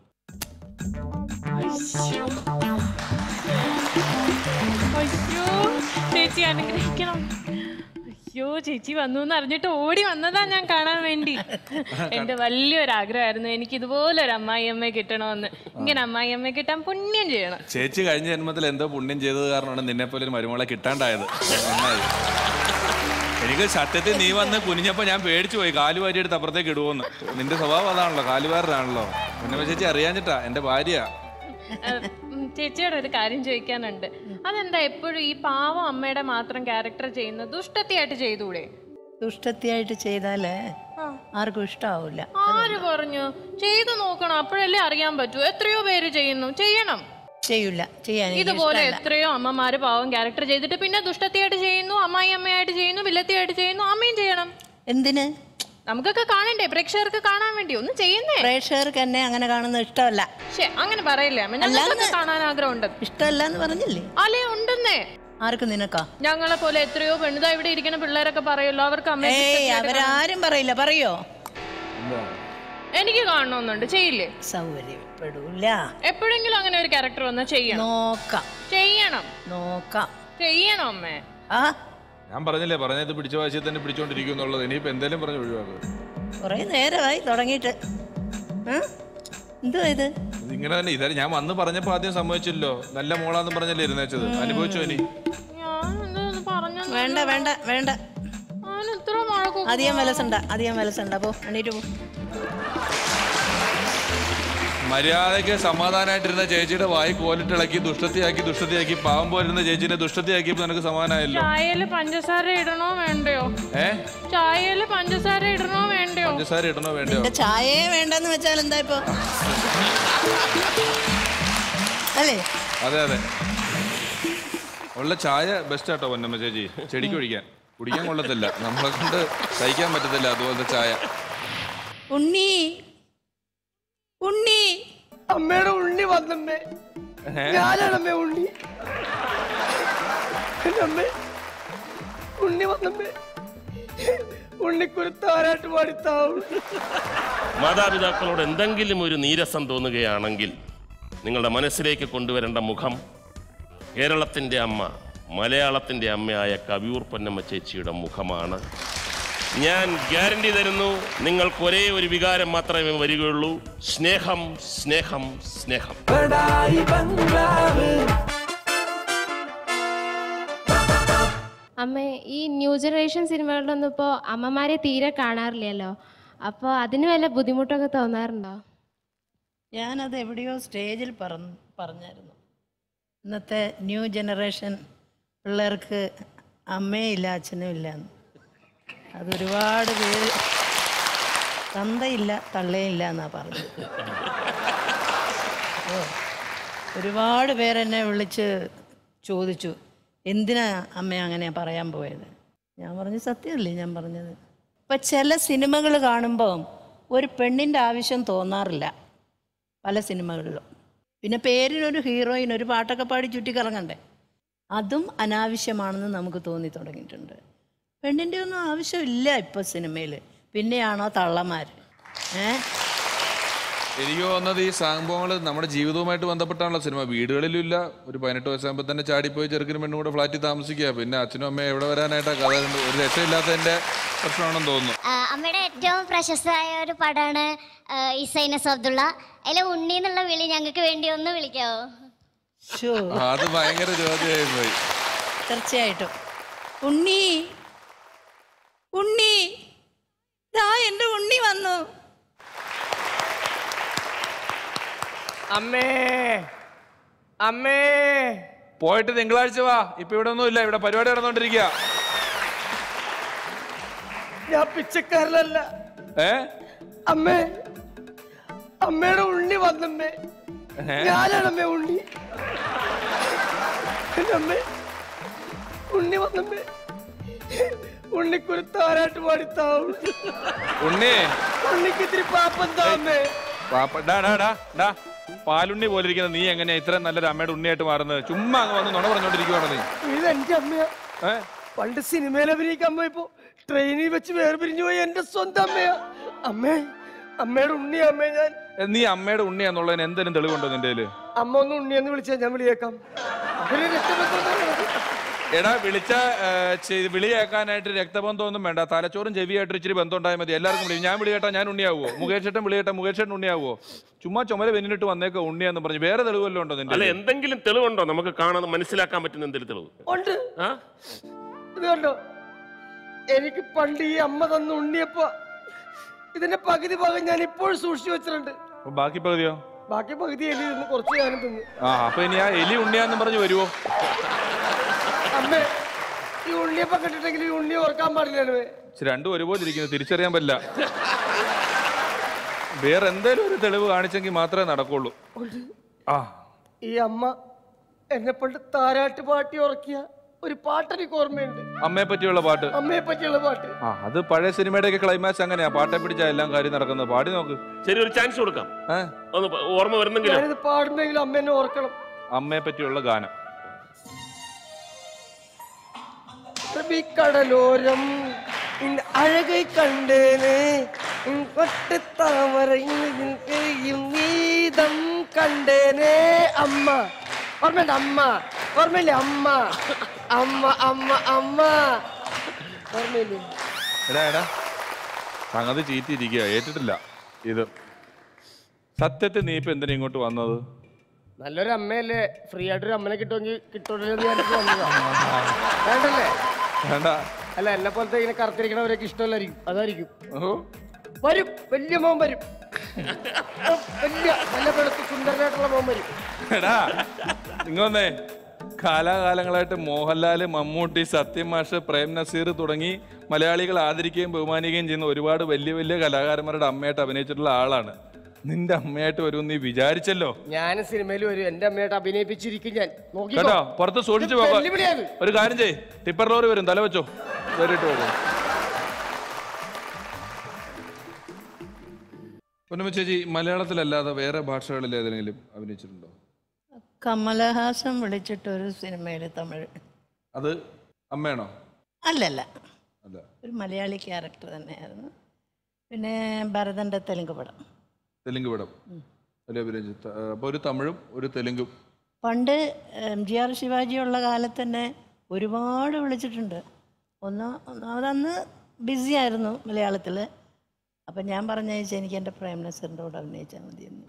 അയ്യോ ചേച്ചി അനുഗ്രഹിക്കണം അയ്യോ ചേച്ചി വന്നു എന്ന് അറിഞ്ഞിട്ട് ഓടി വന്നതാ ഞാൻ കാണാൻ വേണ്ടി എന്റെ വലിയൊരു ആഗ്രഹമായിരുന്നു എനിക്ക് ഇതുപോലെ ഒരു അമ്മായിയമ്മ കിട്ടണമെന്ന് ഇങ്ങനെ അമ്മായിയമ്മ കിട്ടാൻ പുണ്യം ചെയ്യണം ചേച്ചി കഴിഞ്ഞ ജന്മത്തിൽ എന്തോ പുണ്യം ചെയ്തത് കാരണമാണ് നിന്നെ പോലെ ഒരു മരുമകളെ കിട്ടാണ്ടായത് നന്നായി എനിക്ക് സത്യത്തിൽ നീ വന്ന് കുനിഞ്ഞപ്പോ ഞാൻ പേടിച്ചു പോയി കാല് വാരി എടുത്ത് അപ്പുറത്തേക്ക് ഇടുവോന്ന് നിന്റെ സ്വഭാവം അതാണല്ലോ കാലുവാരനാണല്ലോ പിന്നെ ചേച്ചി അറിയാഞ്ഞിട്ടാ എന്റെ ഭാര്യ ഏഹ്, ഉം, ചേച്ചിയോട് ഒരു കാര്യം ചോദിക്കാനുണ്ട് അതെന്താ എപ്പോഴും ഈ പാവം അമ്മയുടെ മാത്രം ക്യാരക്ടർ ചെയ്യുന്നത് ദുഷ്ടത്തിയായിട്ട് ചെയ്തൂടെ ദുഷ്ടത്തിയായിട്ട് ചെയ്താൽ ആർക്കും ഇഷ്ടാവില്ല ആര് പറഞ്ഞു ചെയ്തു നോക്കണം അപ്പോഴല്ലേ അറിയാൻ പറ്റൂ എത്രയോ പേര് ചെയ്യുന്നു ചെയ്യണം ചെയ്യൂല ചെയ്യാൻ എനിക്ക് ഇതുപോലെ ഇഷ്ടമല്ല. എത്രയോ അമ്മമാര് പാവം ക്യാരക്ടർ ചെയ്തിട്ട് പിന്നെ ദുഷ്ടത്തിയായിട്ട് ചെയ്യുന്നു അമ്മായി അമ്മയായിട്ട് ചെയ്യുന്നു വില്ലത്തിയായിട്ട് ചെയ്യുന്നു അമ്മയും ചെയ്യണം എന്തിന് നമുക്കൊക്കെ കാണണ്ടേ പ്രേക്ഷകർക്ക് കാണാൻ വേണ്ടി ഒന്ന് ചെയ്യുന്നേ പ്രേക്ഷകർക്ക് എന്നെ അങ്ങനെ കാണുന്നത് ഇഷ്ടമല്ല ശ്ശെ, അങ്ങനെ പറയില്ലേ അമ്മ ഞങ്ങൾക്കൊക്കെ കാണാൻ ആഗ്രഹം ഉണ്ട് ഇഷ്ടമല്ല എന്ന് പറഞ്ഞില്ലേ അല്ലേ ഉണ്ടെന്നേ ആർക്ക് നിനക്കാ ഞങ്ങളെ പോലെ എത്രയോ പെണ്ണുതാ ഇവിടെ ഇരിക്കുന്ന പിള്ളേരൊക്കെ പറയല്ലോ അവർക്ക് അമ്മയെ ഏയ് ദുഷ്ടത്തിയായിട്ട് അവരാരും പറയില്ല പറയോ കാണാൻ. എനിക്ക് കാണണമെന്നുണ്ട് ചെയ്യില്ലേ സൗകര്യപ്പെടൂല എപ്പോഴെങ്കിലും അങ്ങനെ ഒരു ക്യാരക്ടർ വന്നാൽ ചെയ്യണം നോക്കാം ചെയ്യണം നോക്കാം ചെയ്യണം അമ്മേ ആ ഞാൻ പറഞ്ഞില്ലേ പറഞ്ഞത് പിടിച്ച വാശിയിൽ തന്നെ പിടിച്ചോണ്ടിരിക്കും എന്നുള്ളത് ഇനിയിപ്പോ എന്തേലും പറഞ്ഞ് ഒഴിവാക്കുക കുറേ നേരമായി തുടങ്ങിയിട്ട് ആ? എന്തുവാ ഇത് ഇത് ഇങ്ങനെ തന്നെ ഇതാ ഞാൻ വന്ന് പറഞ്ഞപ്പോ ആദ്യം സമ്മതിച്ചില്ലോ നല്ല മോളാന്ന് പറഞ്ഞല്ലേ ഇരുന്നേച്ചത് അനുഭവിച്ചോ ഇനി ഞാൻ എന്തോന്ന് പറഞ്ഞു വേണ്ട വേണ്ട വേണ്ട അവൻ ഇത്ര മഴ അധികം വിലസണ്ട അധികം വിലസണ്ട പോ എണീറ്റ് പോ മര്യാദയ്ക്ക് സമാധാനമായിട്ടിരുന്ന ചേച്ചിയുടെ വായി കോലിട്ടിളക്കി ദുഷ്ടത്തിയാക്കി ദുഷ്ടത്തിയാക്കി പാവം പോലിരുന്ന ചേച്ചിനെ ദുഷ്ടത്തിയാക്കിയപ്പോ നിനക്ക് സമാധാനമായല്ലോ ചായയില് പഞ്ചസാര ഇടണോ വേണ്ടയോ ഏ ചായയില് പഞ്ചസാര ഇടണോ വേണ്ടയോ പഞ്ചസാര ഇടണോ വേണ്ടയോ എന്റെ ചായയെ വേണ്ടെന്ന് വെച്ചാൽ എന്താ ഇപ്പൊ അല്ലേ അതെ അതെ ഉള്ള ചായ ബെസ്റ്റ് ആട്ടോ പൊന്നമ്മ ചേച്ചി ചെടിക്ക് ഒഴിക്കാൻ കുടിക്കാൻ കൊള്ളത്തില്ല നമ്മളെ കൊണ്ട് സഹിക്കാൻ പറ്റത്തില്ല അതുപോലത്തെ ചായ ഉണ്ണി ഉണ്ണി അമ്മയുടെ ഉണ്ണി വന്നമ്മേ ഏ? ഞാനാണമ്മേ ഉണ്ണി എന്റെ അമ്മേ ഉണ്ണി വന്നമ്മേ ഉണ്ണിക്കൊരു താരാട്ട് പാടിത്താവും മാതാപിതാക്കളോട് എന്തെങ്കിലും ഒരു നീരസം തോന്നുകയാണെങ്കിൽ നിങ്ങളുടെ മനസ്സിലേക്ക് കൊണ്ടുവരേണ്ട മുഖം കേരളത്തിൻ്റെ അമ്മ മലയാളത്തിൻ്റെ അമ്മയായ കവിയൂർ പൊന്നമ്മ ചേച്ചിയുടെ മുഖമാണ് ഞാൻ ഗ്യാരണ്ടി തരുന്നു നിങ്ങൾക്ക് ഒരേ ഒരു വികാരം മാത്രമേ വരികയുള്ളൂ സ്നേഹം സ്നേഹം സ്നേഹം അമ്മ ഈ ന്യൂ ജനറേഷൻ സിനിമകളിലൊന്നും ഇപ്പോൾ അമ്മമാരെ തീരെ കാണാറില്ലല്ലോ അപ്പോൾ അതിന് വല്ല ബുദ്ധിമുട്ടൊക്കെ തോന്നാറുണ്ടോ ഞാനത് എവിടെയോ സ്റ്റേജിൽ പറഞ്ഞു പറഞ്ഞായിരുന്നു ഇന്നത്തെ ന്യൂ ജനറേഷൻ പിള്ളേർക്ക് അമ്മയില്ല അച്ഛനും ഇല്ല എന്ന് അതൊരുപാട് പേര് തന്തയില്ല തള്ളയില്ല എന്നാണ് പറഞ്ഞത് ഓ ഒരുപാട് പേരെന്നെ വിളിച്ച് ചോദിച്ചു എന്തിനാ അമ്മ അങ്ങനെ പറയാൻ പോയത് ഞാൻ പറഞ്ഞു സത്യമല്ലേ ഞാൻ പറഞ്ഞത് ഇപ്പം ചില സിനിമകൾ കാണുമ്പോൾ ഒരു പെണ്ണിൻ്റെ ആവശ്യം തോന്നാറില്ല പല സിനിമകളിലും പിന്നെ പേരിനൊരു ഹീറോയിൻ ഒരു പാട്ടൊക്കെ പാടി ചുറ്റിക്കറങ്ങണ്ടേ അതും അനാവശ്യമാണെന്ന് നമുക്ക് തോന്നി തുടങ്ങിയിട്ടുണ്ട് പെണ്ണിൻ്റെ ഒന്നും ആവശ്യമില്ല ഇപ്പോൾ സിനിമയിൽ പിന്നെയാണോ തള്ളമാർ ഏ എനിക്ക് തോന്നുന്നത് ഈ സംഭവങ്ങൾ നമ്മുടെ ജീവിതവുമായിട്ട് ബന്ധപ്പെട്ടാണല്ലോ സിനിമ വീടുകളിലും ഇല്ല ഒരു പതിനെട്ട് വയസ്സാകുമ്പോൾ തന്നെ ചാടിപ്പോയി ചെറുക്കിനും പെണ്ണും കൂടെ ഫ്ലാറ്റിൽ താമസിക്കുക പിന്നെ അച്ഛനും അമ്മയും എവിടെ വരാനായിട്ടാ കഥ ഉണ്ട്. ഒരു രക്ഷയില്ലാത്തതിന്റെ പ്രശ്നമാണെന്ന് തോന്നുന്നു ആ, അമ്മയുടെ ഏറ്റവും പ്രശസ്തമായ ഒരു പടമാണ് ഇസൈനസ് അബ്ദുള്ള അതിലെ ഉണ്ണി എന്നുള്ള വിളി ഞങ്ങൾക്ക് വേണ്ടി ഒന്ന് വിളിക്കാവോ ഷോ ആ, അത് ഭയങ്കര ചോദ്യമായി പോയി തീർച്ചയായിട്ടും ഉണ്ണി ഉണ്ണി ദാ എൻ്റെ ഉണ്ണി വന്നു അമ്മേ അമ്മേ പോയിട്ട് തിങ്കളാഴ്ച വാ ഇപ്പൊ ഇവിടെ ഒന്നും ഇല്ല ഇവിടെ പരിപാടി നടന്നുകൊണ്ടിരിക്കുക ഞാൻ പിച്ചക്കാരനല്ല ഏ അമ്മേ അമ്മയുടെ ഉണ്ണി വന്നമ്മേ ഞാനാണമ്മേ ഉണ്ണി എന്റെ അമ്മേ ഉണ്ണി വന്നമ്മേ ഉണ്ണിക്കൊരു താരാട്ട് പാടിത്താവും ഉണ്ണി ഉണ്ണിക്ക് ഇത്തിരി പാപ്പന്താ അമ്മേ പാപ്പ ഡാ ഡാ ഡാ ഡാ പാലുണ്ണി പോലെ ഇരിക്കുന്ന നീ എങ്ങനെയാ ഇത്രയും നല്ലൊരു അമ്മയുടെ ഉണ്ണിയായിട്ട് മാറുന്നത് ചുമ്മാ അങ്ങ് വന്ന് നുണ പറഞ്ഞോണ്ടിരിക്കുവാണ് നീ ഇത് എന്റെ അമ്മയാ ഏ പണ്ട് സിനിമയിൽ അഭിനയിക്കാൻ പോയപ്പോ ട്രെയിനിൽ വെച്ച് വേർപിരിഞ്ഞു പോയി എന്റെ സ്വന്തം അമ്മയാ അമ്മേ അമ്മയുടെ ഉണ്ണി അമ്മേ ഞാൻ ഏ, നീ അമ്മയുടെ ഉണ്ണിയാന്നുള്ളതിന് എന്തെങ്കിലും തെളിവുണ്ടോ നിന്റെ കയ്യില് അമ്മ ഒന്ന് ഉണ്ണിയെന്ന് വിളിച്ചാൽ ഞാൻ വിളിയേക്കാം അവര് രക്ഷപ്പെട്ടു എടാ വിളിച്ച ഏ, ചെ- വിളി കേൾക്കാനായിട്ട് രക്തബന്ധം ഒന്നും വേണ്ട തലച്ചോറും ചെവിയായിട്ട് ഇച്ചിരി ബന്ധം ഉണ്ടായാൽ മതി എല്ലാവർക്കും വിളി ഞാൻ വിളി കേട്ടാ ഞാൻ ഉണ്ണിയാവോ മുകേഷ് ഏട്ടൻ വിളി കേട്ടാ മുകേഷ് ഏട്ടൻ ഉണ്ണിയാവോ ചുമ്മാ ചുമല വെന്നിട്ട് വന്നേക്ക ഉണ്ണിയാന്ന് പറഞ്ഞു വേറെ തെളിവ് വല്ലതും ഉണ്ടോ നിന്റെ അല്ല കയ്യില്? എന്തെങ്കിലും തെളിവുണ്ടോ നമുക്ക് കാണാൻ മനസ്സിലാക്കാൻ പറ്റുന്ന എന്തെങ്കിലും തെളിവ് ഉണ്ട് ആ ഇത് കണ്ടോ എനിക്ക് പണ്ട് ഈ അമ്മ തന്ന ഉണ്ണിയപ്പ ഇതിന്റെ പകുതി ഭാഗം ഞാൻ ഇപ്പോഴും സൂക്ഷിച്ചു വെച്ചിട്ടുണ്ട് അപ്പൊ ബാക്കി പകുതിയോ ബാക്കി പകുതി എലി നിന്ന് കുറച്ച് ഞാനും തിന്നു ആ അപ്പൊ ഇനി ആ എലി ഉണ്ണിയാന്നും പറഞ്ഞു വരുവോ അമ്മേ ഈ ഉണ്ണിയപ്പ കണ്ടിട്ടെങ്കിൽ ഈ ഉണ്ണി ഓർക്കാൻ പാടില്ലേ പക്ഷെ രണ്ടും ഒരുപോലെ ഇരിക്കുന്നു തിരിച്ചറിയാൻ പറ്റില്ല വേറെ എന്തേലും ഒരു തെളിവ് കാണിച്ചെങ്കിൽ മാത്രമേ നടക്കുള്ളൂ ആ ഈ അമ്മ എന്നെ പണ്ട് താരാട്ട് പാട്ടി ഉറക്കിയ ഒരു പാട്ട് എനിക്ക് ഓർമ്മയുണ്ട് അമ്മയെ പറ്റിയുള്ള പാട്ട് അമ്മയെ പറ്റിയുള്ള പാട്ട് ആ അത് പഴയ സിനിമയുടെ ഒക്കെ ക്ലൈമാക്സ് അങ്ങനെയാ പാട്ടെ പിടിച്ചാ എല്ലാം കാര്യം നടക്കുന്നത് പാടി നോക്ക് ശരി ഒരു ചാൻസ് കൊടുക്കാം ഏ ഒന്ന് പ- ഓർമ്മ വരുന്നെങ്കിലും ഞാനിത് പാടുന്നെങ്കിലും അമ്മ എന്നെ ഓർക്കണം അമ്മയെ പറ്റിയുള്ള ഗാനം കടലോരം இந்த அழகை கண்டேனே உன் கொட்டு தாமரையில் பெய்யும் நீதம் കണ്ടേനേ അമ്മ ഓർമ്മയുണ്ട് അമ്മ ഓർമ്മയില്ലേ അമ്മ അമ്മ അമ്മ അമ്മ ഓർമ്മയില്ലേ എടാ എടാ സംഗതി ചീറ്റിയിരിക്കുക ഏറ്റിട്ടില്ല ഇത് സത്യത്തിൽ നീ ഇപ്പൊ എന്തിനാ ഇങ്ങോട്ട് വന്നത് നല്ലൊരു അമ്മയല്ലേ ഫ്രീ ആയിട്ടൊരു അമ്മനെ കിട്ടുമെങ്കിൽ കിട്ടുമല്ലോ എന്ന് വിചാരിച്ച് വന്നതാ വേണ്ടല്ലേ വേണ്ട അല്ല എന്നെ പോലത്തെ ഇങ്ങനെ കറുത്തിരിക്കണവരൊക്കെ ഇഷ്ടമല്ലായിരിക്കും അതായിരിക്കും ഓ വരും വലിയ മോൻ വരും വലിയ നല്ല വെളുത്ത് സുന്ദരനായിട്ടുള്ള മോൻ വരും എടാ ഇങ്ങൊന്നേ കാലാകാലങ്ങളായിട്ട് മോഹൻലാല് മമ്മൂട്ടി സത്യം മാഷ് പ്രേം നസീർ തുടങ്ങി മലയാളികൾ ആദരിക്കുകയും ബഹുമാനിക്കുകയും ചെയ്യുന്ന ഒരുപാട് വലിയ വലിയ കലാകാരന്മാരുടെ അമ്മയായിട്ട് അഭിനയിച്ചിട്ടുള്ള ആളാണ് നിന്റെ അമ്മയായിട്ട് വരുമെന്ന് നീ വിചാരിച്ചല്ലോ ഞാൻ സിനിമയിൽ വരും എന്റെ അമ്മയായിട്ട് അഭിനയിപ്പിച്ചിരിക്കും ഞാൻ നോക്കിക്കോ. കേട്ടോ പുറത്ത് സൂക്ഷിച്ചു ഇത് പോകാം വെല്ലുവിളിയാണ്. ഒരു കാര്യം ചെയ് ടിപ്പർ ലോറി വരും തല വെച്ചോ കയറിയിട്ട് പോകും പൊന്നമ്മ ചേച്ചി മലയാളത്തിലല്ലാതെ വേറെ ഭാഷകളിൽ ഏതെങ്കിലും അഭിനയിച്ചിട്ടുണ്ടോ കമലഹാസൻ വിളിച്ചിട്ടൊരു സിനിമയിൽ തമിഴ് അത് അമ്മയാണോ അല്ലല്ല അല്ല ഒരു മലയാളി ക്യാരക്ടർ തന്നെയായിരുന്നു പിന്നെ ഭരതൻ്റെ തെലുങ്ക് പടം തെലുങ്ക് പടം അതിൽ അഭിനയിച്ചു ത- അപ്പൊ ഒരു തമിഴും ഒരു തെലുങ്കും പണ്ട് എം ജി ആർ ശിവാജി ഉള്ള കാലത്ത് തന്നെ ഒരുപാട് വിളിച്ചിട്ടുണ്ട് ഒന്ന് ഒന്നാമതന്ന് ബിസി ആയിരുന്നു മലയാളത്തിൽ അപ്പം ഞാൻ പറഞ്ഞയച്ചു എനിക്ക് എൻ്റെ പ്രേം നസറിൻ്റെ കൂടെ അഭിനയിച്ചാൽ മതിയെന്ന്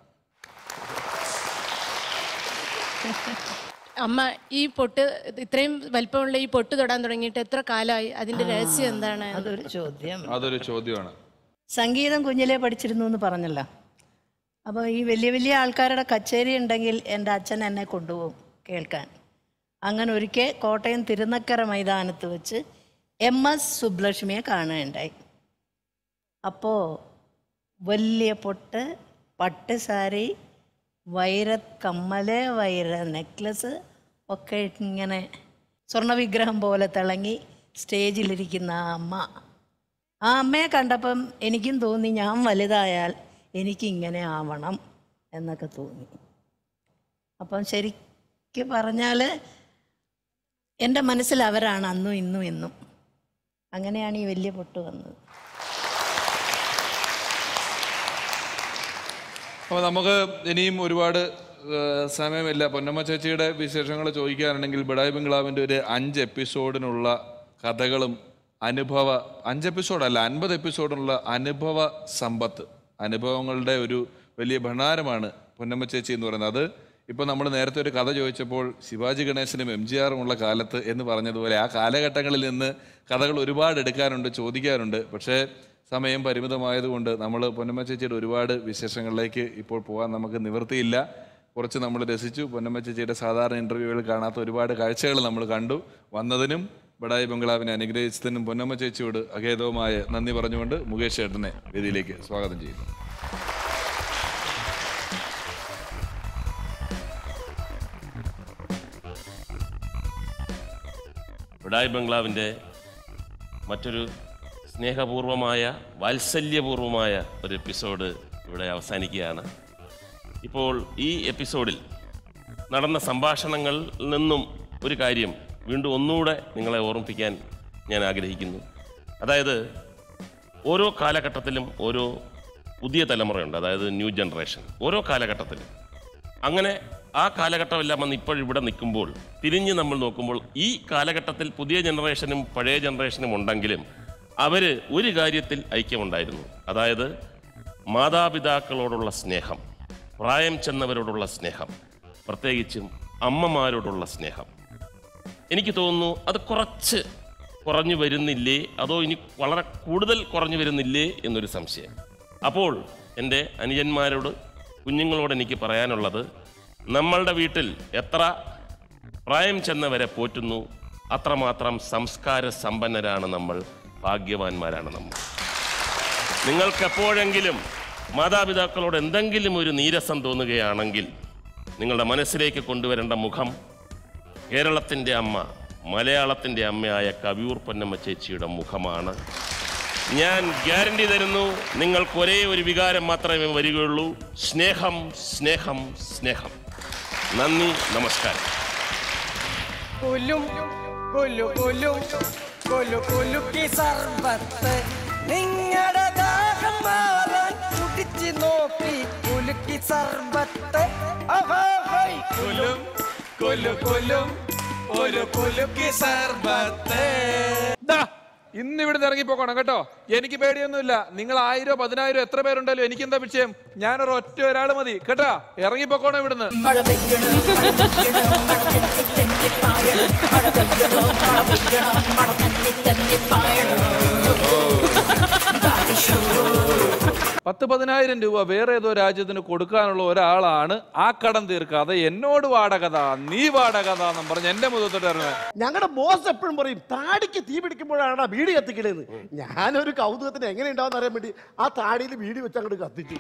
അമ്മ ഈ പൊട്ട് ഇത്രയും വലിപ്പമുള്ള ഈ പൊട്ട് തൊടാൻ തുടങ്ങിയിട്ട് എത്ര കാലമായി അതിന്റെ രഹസ്യം എന്താണ് അതൊരു ചോദ്യം അതൊരു ചോദ്യമാണ് സംഗീതം കുഞ്ഞിലേ പഠിച്ചിരുന്നു എന്ന് പറഞ്ഞല്ലോ അപ്പോൾ ഈ വലിയ വലിയ ആൾക്കാരുടെ കച്ചേരി ഉണ്ടെങ്കിൽ എൻ്റെ അച്ഛൻ എന്നെ കൊണ്ടുപോകും കേൾക്കാൻ അങ്ങനെ ഒരിക്കൽ കോട്ടയം തിരുനക്കര മൈതാനത്ത് വെച്ച് എം എസ് സുബ്ലക്ഷ്മിയെ കാണുകയുണ്ടായി അപ്പോൾ വലിയ പൊട്ട് പട്ട് സാരി വൈര കമ്മല് വൈര നെക്ലസ് ഒക്കെ ഇങ്ങനെ സ്വർണ്ണവിഗ്രഹം പോലെ തിളങ്ങി സ്റ്റേജിലിരിക്കുന്ന ആ അമ്മ ആ അമ്മയെ കണ്ടപ്പം എനിക്കും തോന്നി ഞാൻ വലുതായാൽ എനിക്കിങ്ങനെ ആവണം എന്നൊക്കെ തോന്നി അപ്പം ശരിക്ക് പറഞ്ഞാൽ എൻ്റെ മനസ്സിൽ അവരാണ് അന്നും ഇന്നും എന്നും അങ്ങനെയാണ് ഈ വലിയ പൊട്ട് വന്നത് അപ്പോൾ നമുക്ക് ഇനിയും ഒരുപാട് ഏഹ്, സമയമില്ല പൊന്നമ്മ ചേച്ചിയുടെ വിശേഷങ്ങൾ ചോദിക്കാനുണ്ടെങ്കിൽ ബിടായി ബംഗ്ലാവിൻ്റെ ഒരു അഞ്ച് എപ്പിസോഡിനുള്ള കഥകളും അനുഭവ അഞ്ച് എപ്പിസോഡല്ല അൻപത് എപ്പിസോഡിനുള്ള അനുഭവ സമ്പത്ത് അനുഭവങ്ങളുടെ ഒരു വലിയ ഭണ്ഡാരമാണ് പൊന്നമ്മ ചേച്ചി എന്ന് പറയുന്നത് അത് ഇപ്പോൾ നമ്മൾ നേരത്തെ ഒരു കഥ ചോദിച്ചപ്പോൾ ശിവാജി ഗണേശനും എം ജി ആറും ഉള്ള കാലത്ത് എന്ന് പറഞ്ഞതുപോലെ ആ കാലഘട്ടങ്ങളിൽ നിന്ന് കഥകൾ ഒരുപാട് എടുക്കാനുണ്ട് ചോദിക്കാനുണ്ട് പക്ഷേ സമയം പരിമിതമായതുകൊണ്ട് നമ്മൾ പൊന്നമ്മ ചേച്ചിയുടെ ഒരുപാട് വിശേഷങ്ങളിലേക്ക് ഇപ്പോൾ പോകാൻ നമുക്ക് നിവൃത്തിയില്ല കുറച്ച് നമ്മൾ രസിച്ചു പൊന്നമ്മ ചേച്ചിയുടെ സാധാരണ ഇൻ്റർവ്യൂകൾ കാണാത്ത ഒരുപാട് കാഴ്ചകൾ നമ്മൾ കണ്ടു വന്നതിനും ബഡായി ബംഗ്ലാവിനെ അനുഗ്രഹിച്ചതിനും പൊന്നമ്മ ചേച്ചിയോട് അഖേദവുമായ നന്ദി പറഞ്ഞുകൊണ്ട് മുകേഷ് ചേട്ടനെ വേദിയിലേക്ക് സ്വാഗതം ചെയ്യുന്നു വിടായ് ബംഗ്ലാവിൻ്റെ മറ്റൊരു സ്നേഹപൂർവമായ വാത്സല്യപൂർവമായ ഒരു എപ്പിസോഡ് ഇവിടെ അവസാനിക്കുകയാണ് ഇപ്പോൾ ഈ എപ്പിസോഡിൽ നടന്ന സംഭാഷണങ്ങളിൽ നിന്നും ഒരു കാര്യം വീണ്ടും ഒന്നുകൂടെ നിങ്ങളെ ഓർമ്മിപ്പിക്കാൻ ഞാൻ ആഗ്രഹിക്കുന്നു അതായത് ഓരോ കാലഘട്ടത്തിലും ഓരോ പുതിയ തലമുറയുണ്ട് അതായത് ന്യൂ ജനറേഷൻ ഓരോ കാലഘട്ടത്തിലും അങ്ങനെ ആ കാലഘട്ടമെല്ലാം വന്ന് ഇപ്പോഴിവിടെ നിൽക്കുമ്പോൾ തിരിഞ്ഞ് നമ്മൾ നോക്കുമ്പോൾ ഈ കാലഘട്ടത്തിൽ പുതിയ ജനറേഷനും പഴയ ജനറേഷനും ഉണ്ടെങ്കിലും അവർ ഒരു കാര്യത്തിൽ ഐക്യമുണ്ടായിരുന്നു അതായത് മാതാപിതാക്കളോടുള്ള സ്നേഹം പ്രായം ചെന്നവരോടുള്ള സ്നേഹം പ്രത്യേകിച്ചും അമ്മമാരോടുള്ള സ്നേഹം എനിക്ക് തോന്നുന്നു അത് കുറച്ച് കുറഞ്ഞു വരുന്നില്ലേ അതോ ഇനി വളരെ കൂടുതൽ കുറഞ്ഞു വരുന്നില്ലേ എന്നൊരു സംശയം അപ്പോൾ എൻ്റെ അനുജന്മാരോട് കുഞ്ഞുങ്ങളോട് എനിക്ക് പറയാനുള്ളത് നമ്മളുടെ വീട്ടിൽ എത്ര പ്രായം ചെന്നവരെ പോറ്റുന്നു അത്രമാത്രം സംസ്കാര സമ്പന്നരാണ് നമ്മൾ ഭാഗ്യവാന്മാരാണ് നമ്മൾ നിങ്ങൾക്ക് എപ്പോഴെങ്കിലും മാതാപിതാക്കളോട് എന്തെങ്കിലും ഒരു നീരസം തോന്നുകയാണെങ്കിൽ നിങ്ങളുടെ മനസ്സിലേക്ക് കൊണ്ടുവരേണ്ട മുഖം കേരളത്തിൻ്റെ അമ്മ മലയാളത്തിൻ്റെ അമ്മയായ കവിയൂർ പൊന്നമ്മ ചേച്ചിയുടെ മുഖമാണ് ഞാൻ ഗ്യാരണ്ടി തരുന്നു നിങ്ങൾക്ക് ഒരേ ഒരു വികാരം മാത്രമേ വരികയുള്ളൂ സ്നേഹം സ്നേഹം സ്നേഹം നന്ദി നമസ്കാരം കൊല്ലും കൊല്ലു കൊല്ലും കൊല്ലു കൊല്ലുക്കി സർബത്ത് നിങ്ങളുടെ ദാഹം മാറാൻ കുടിച്ച് നോക്കി കുലുക്കി സർബത്ത് കൊല്ലും കൊല്ലു കൊല്ലും ഒരു കുലുക്കി സർബത്ത് ദാ, ഇന്ന് ഇവിടുന്ന് ഇറങ്ങിപ്പോക്കണം കേട്ടോ എനിക്ക് പേടിയൊന്നുമില്ല നിങ്ങൾ ആയിരോ പതിനായിരോ എത്ര പേരുണ്ടല്ലോ എനിക്കെന്താ വിഷയം ഞാനൊരു ഒറ്റ ഒരാൾ മതി കേട്ടാ ഇറങ്ങിപ്പോക്കോണം ഇവിടുന്ന് Body show. പത്ത് പതിനായിരം രൂപ വേറെ ഏതോ രാജ്യത്തിന് കൊടുക്കാനുള്ള ഒരാളാണ് ആ കടം തീർക്കാതെ എന്നോട് വാടകഥ നീ വാടകഥ എന്നും പറഞ്ഞ് എന്റെ മുഖത്തോട്ട് ഇറങ്ങുന്നത് ഞങ്ങളുടെ ബോസ് എപ്പോഴും പറയും താടിക്ക് തീ പിടിക്കുമ്പോഴാണ് ആ വീടി കത്തിക്കണേന്ന് ഞാനൊരു കൗതുകത്തിന് എങ്ങനെ ഉണ്ടാവും അറിയാൻ വേണ്ടി ആ താടിയിൽ വീടി വെച്ച് അങ്ങോട്ട് കത്തിച്ചു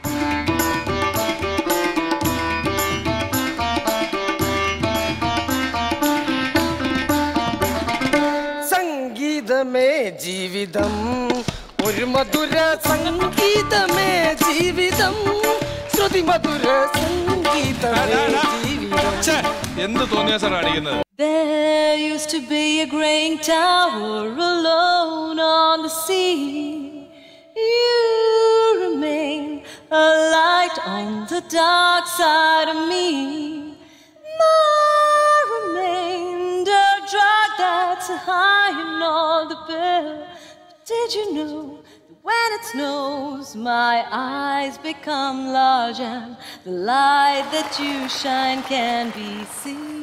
സംഗീതമേ ജീവിതം ഒരു മധുര സംഗീതമേ ജീവിതം ശ്രുതി മധുര സംഗീതമേ ജീവിതം എന്ത് തോന്നിയ സാർ അടിക്കുന്നത് There used to be a graying tower alone on the sea. You remain a light on the dark side of me. I remained a drug that's high in all the bill. Did you know that when it snows, my eyes become large and the light that you shine can be seen?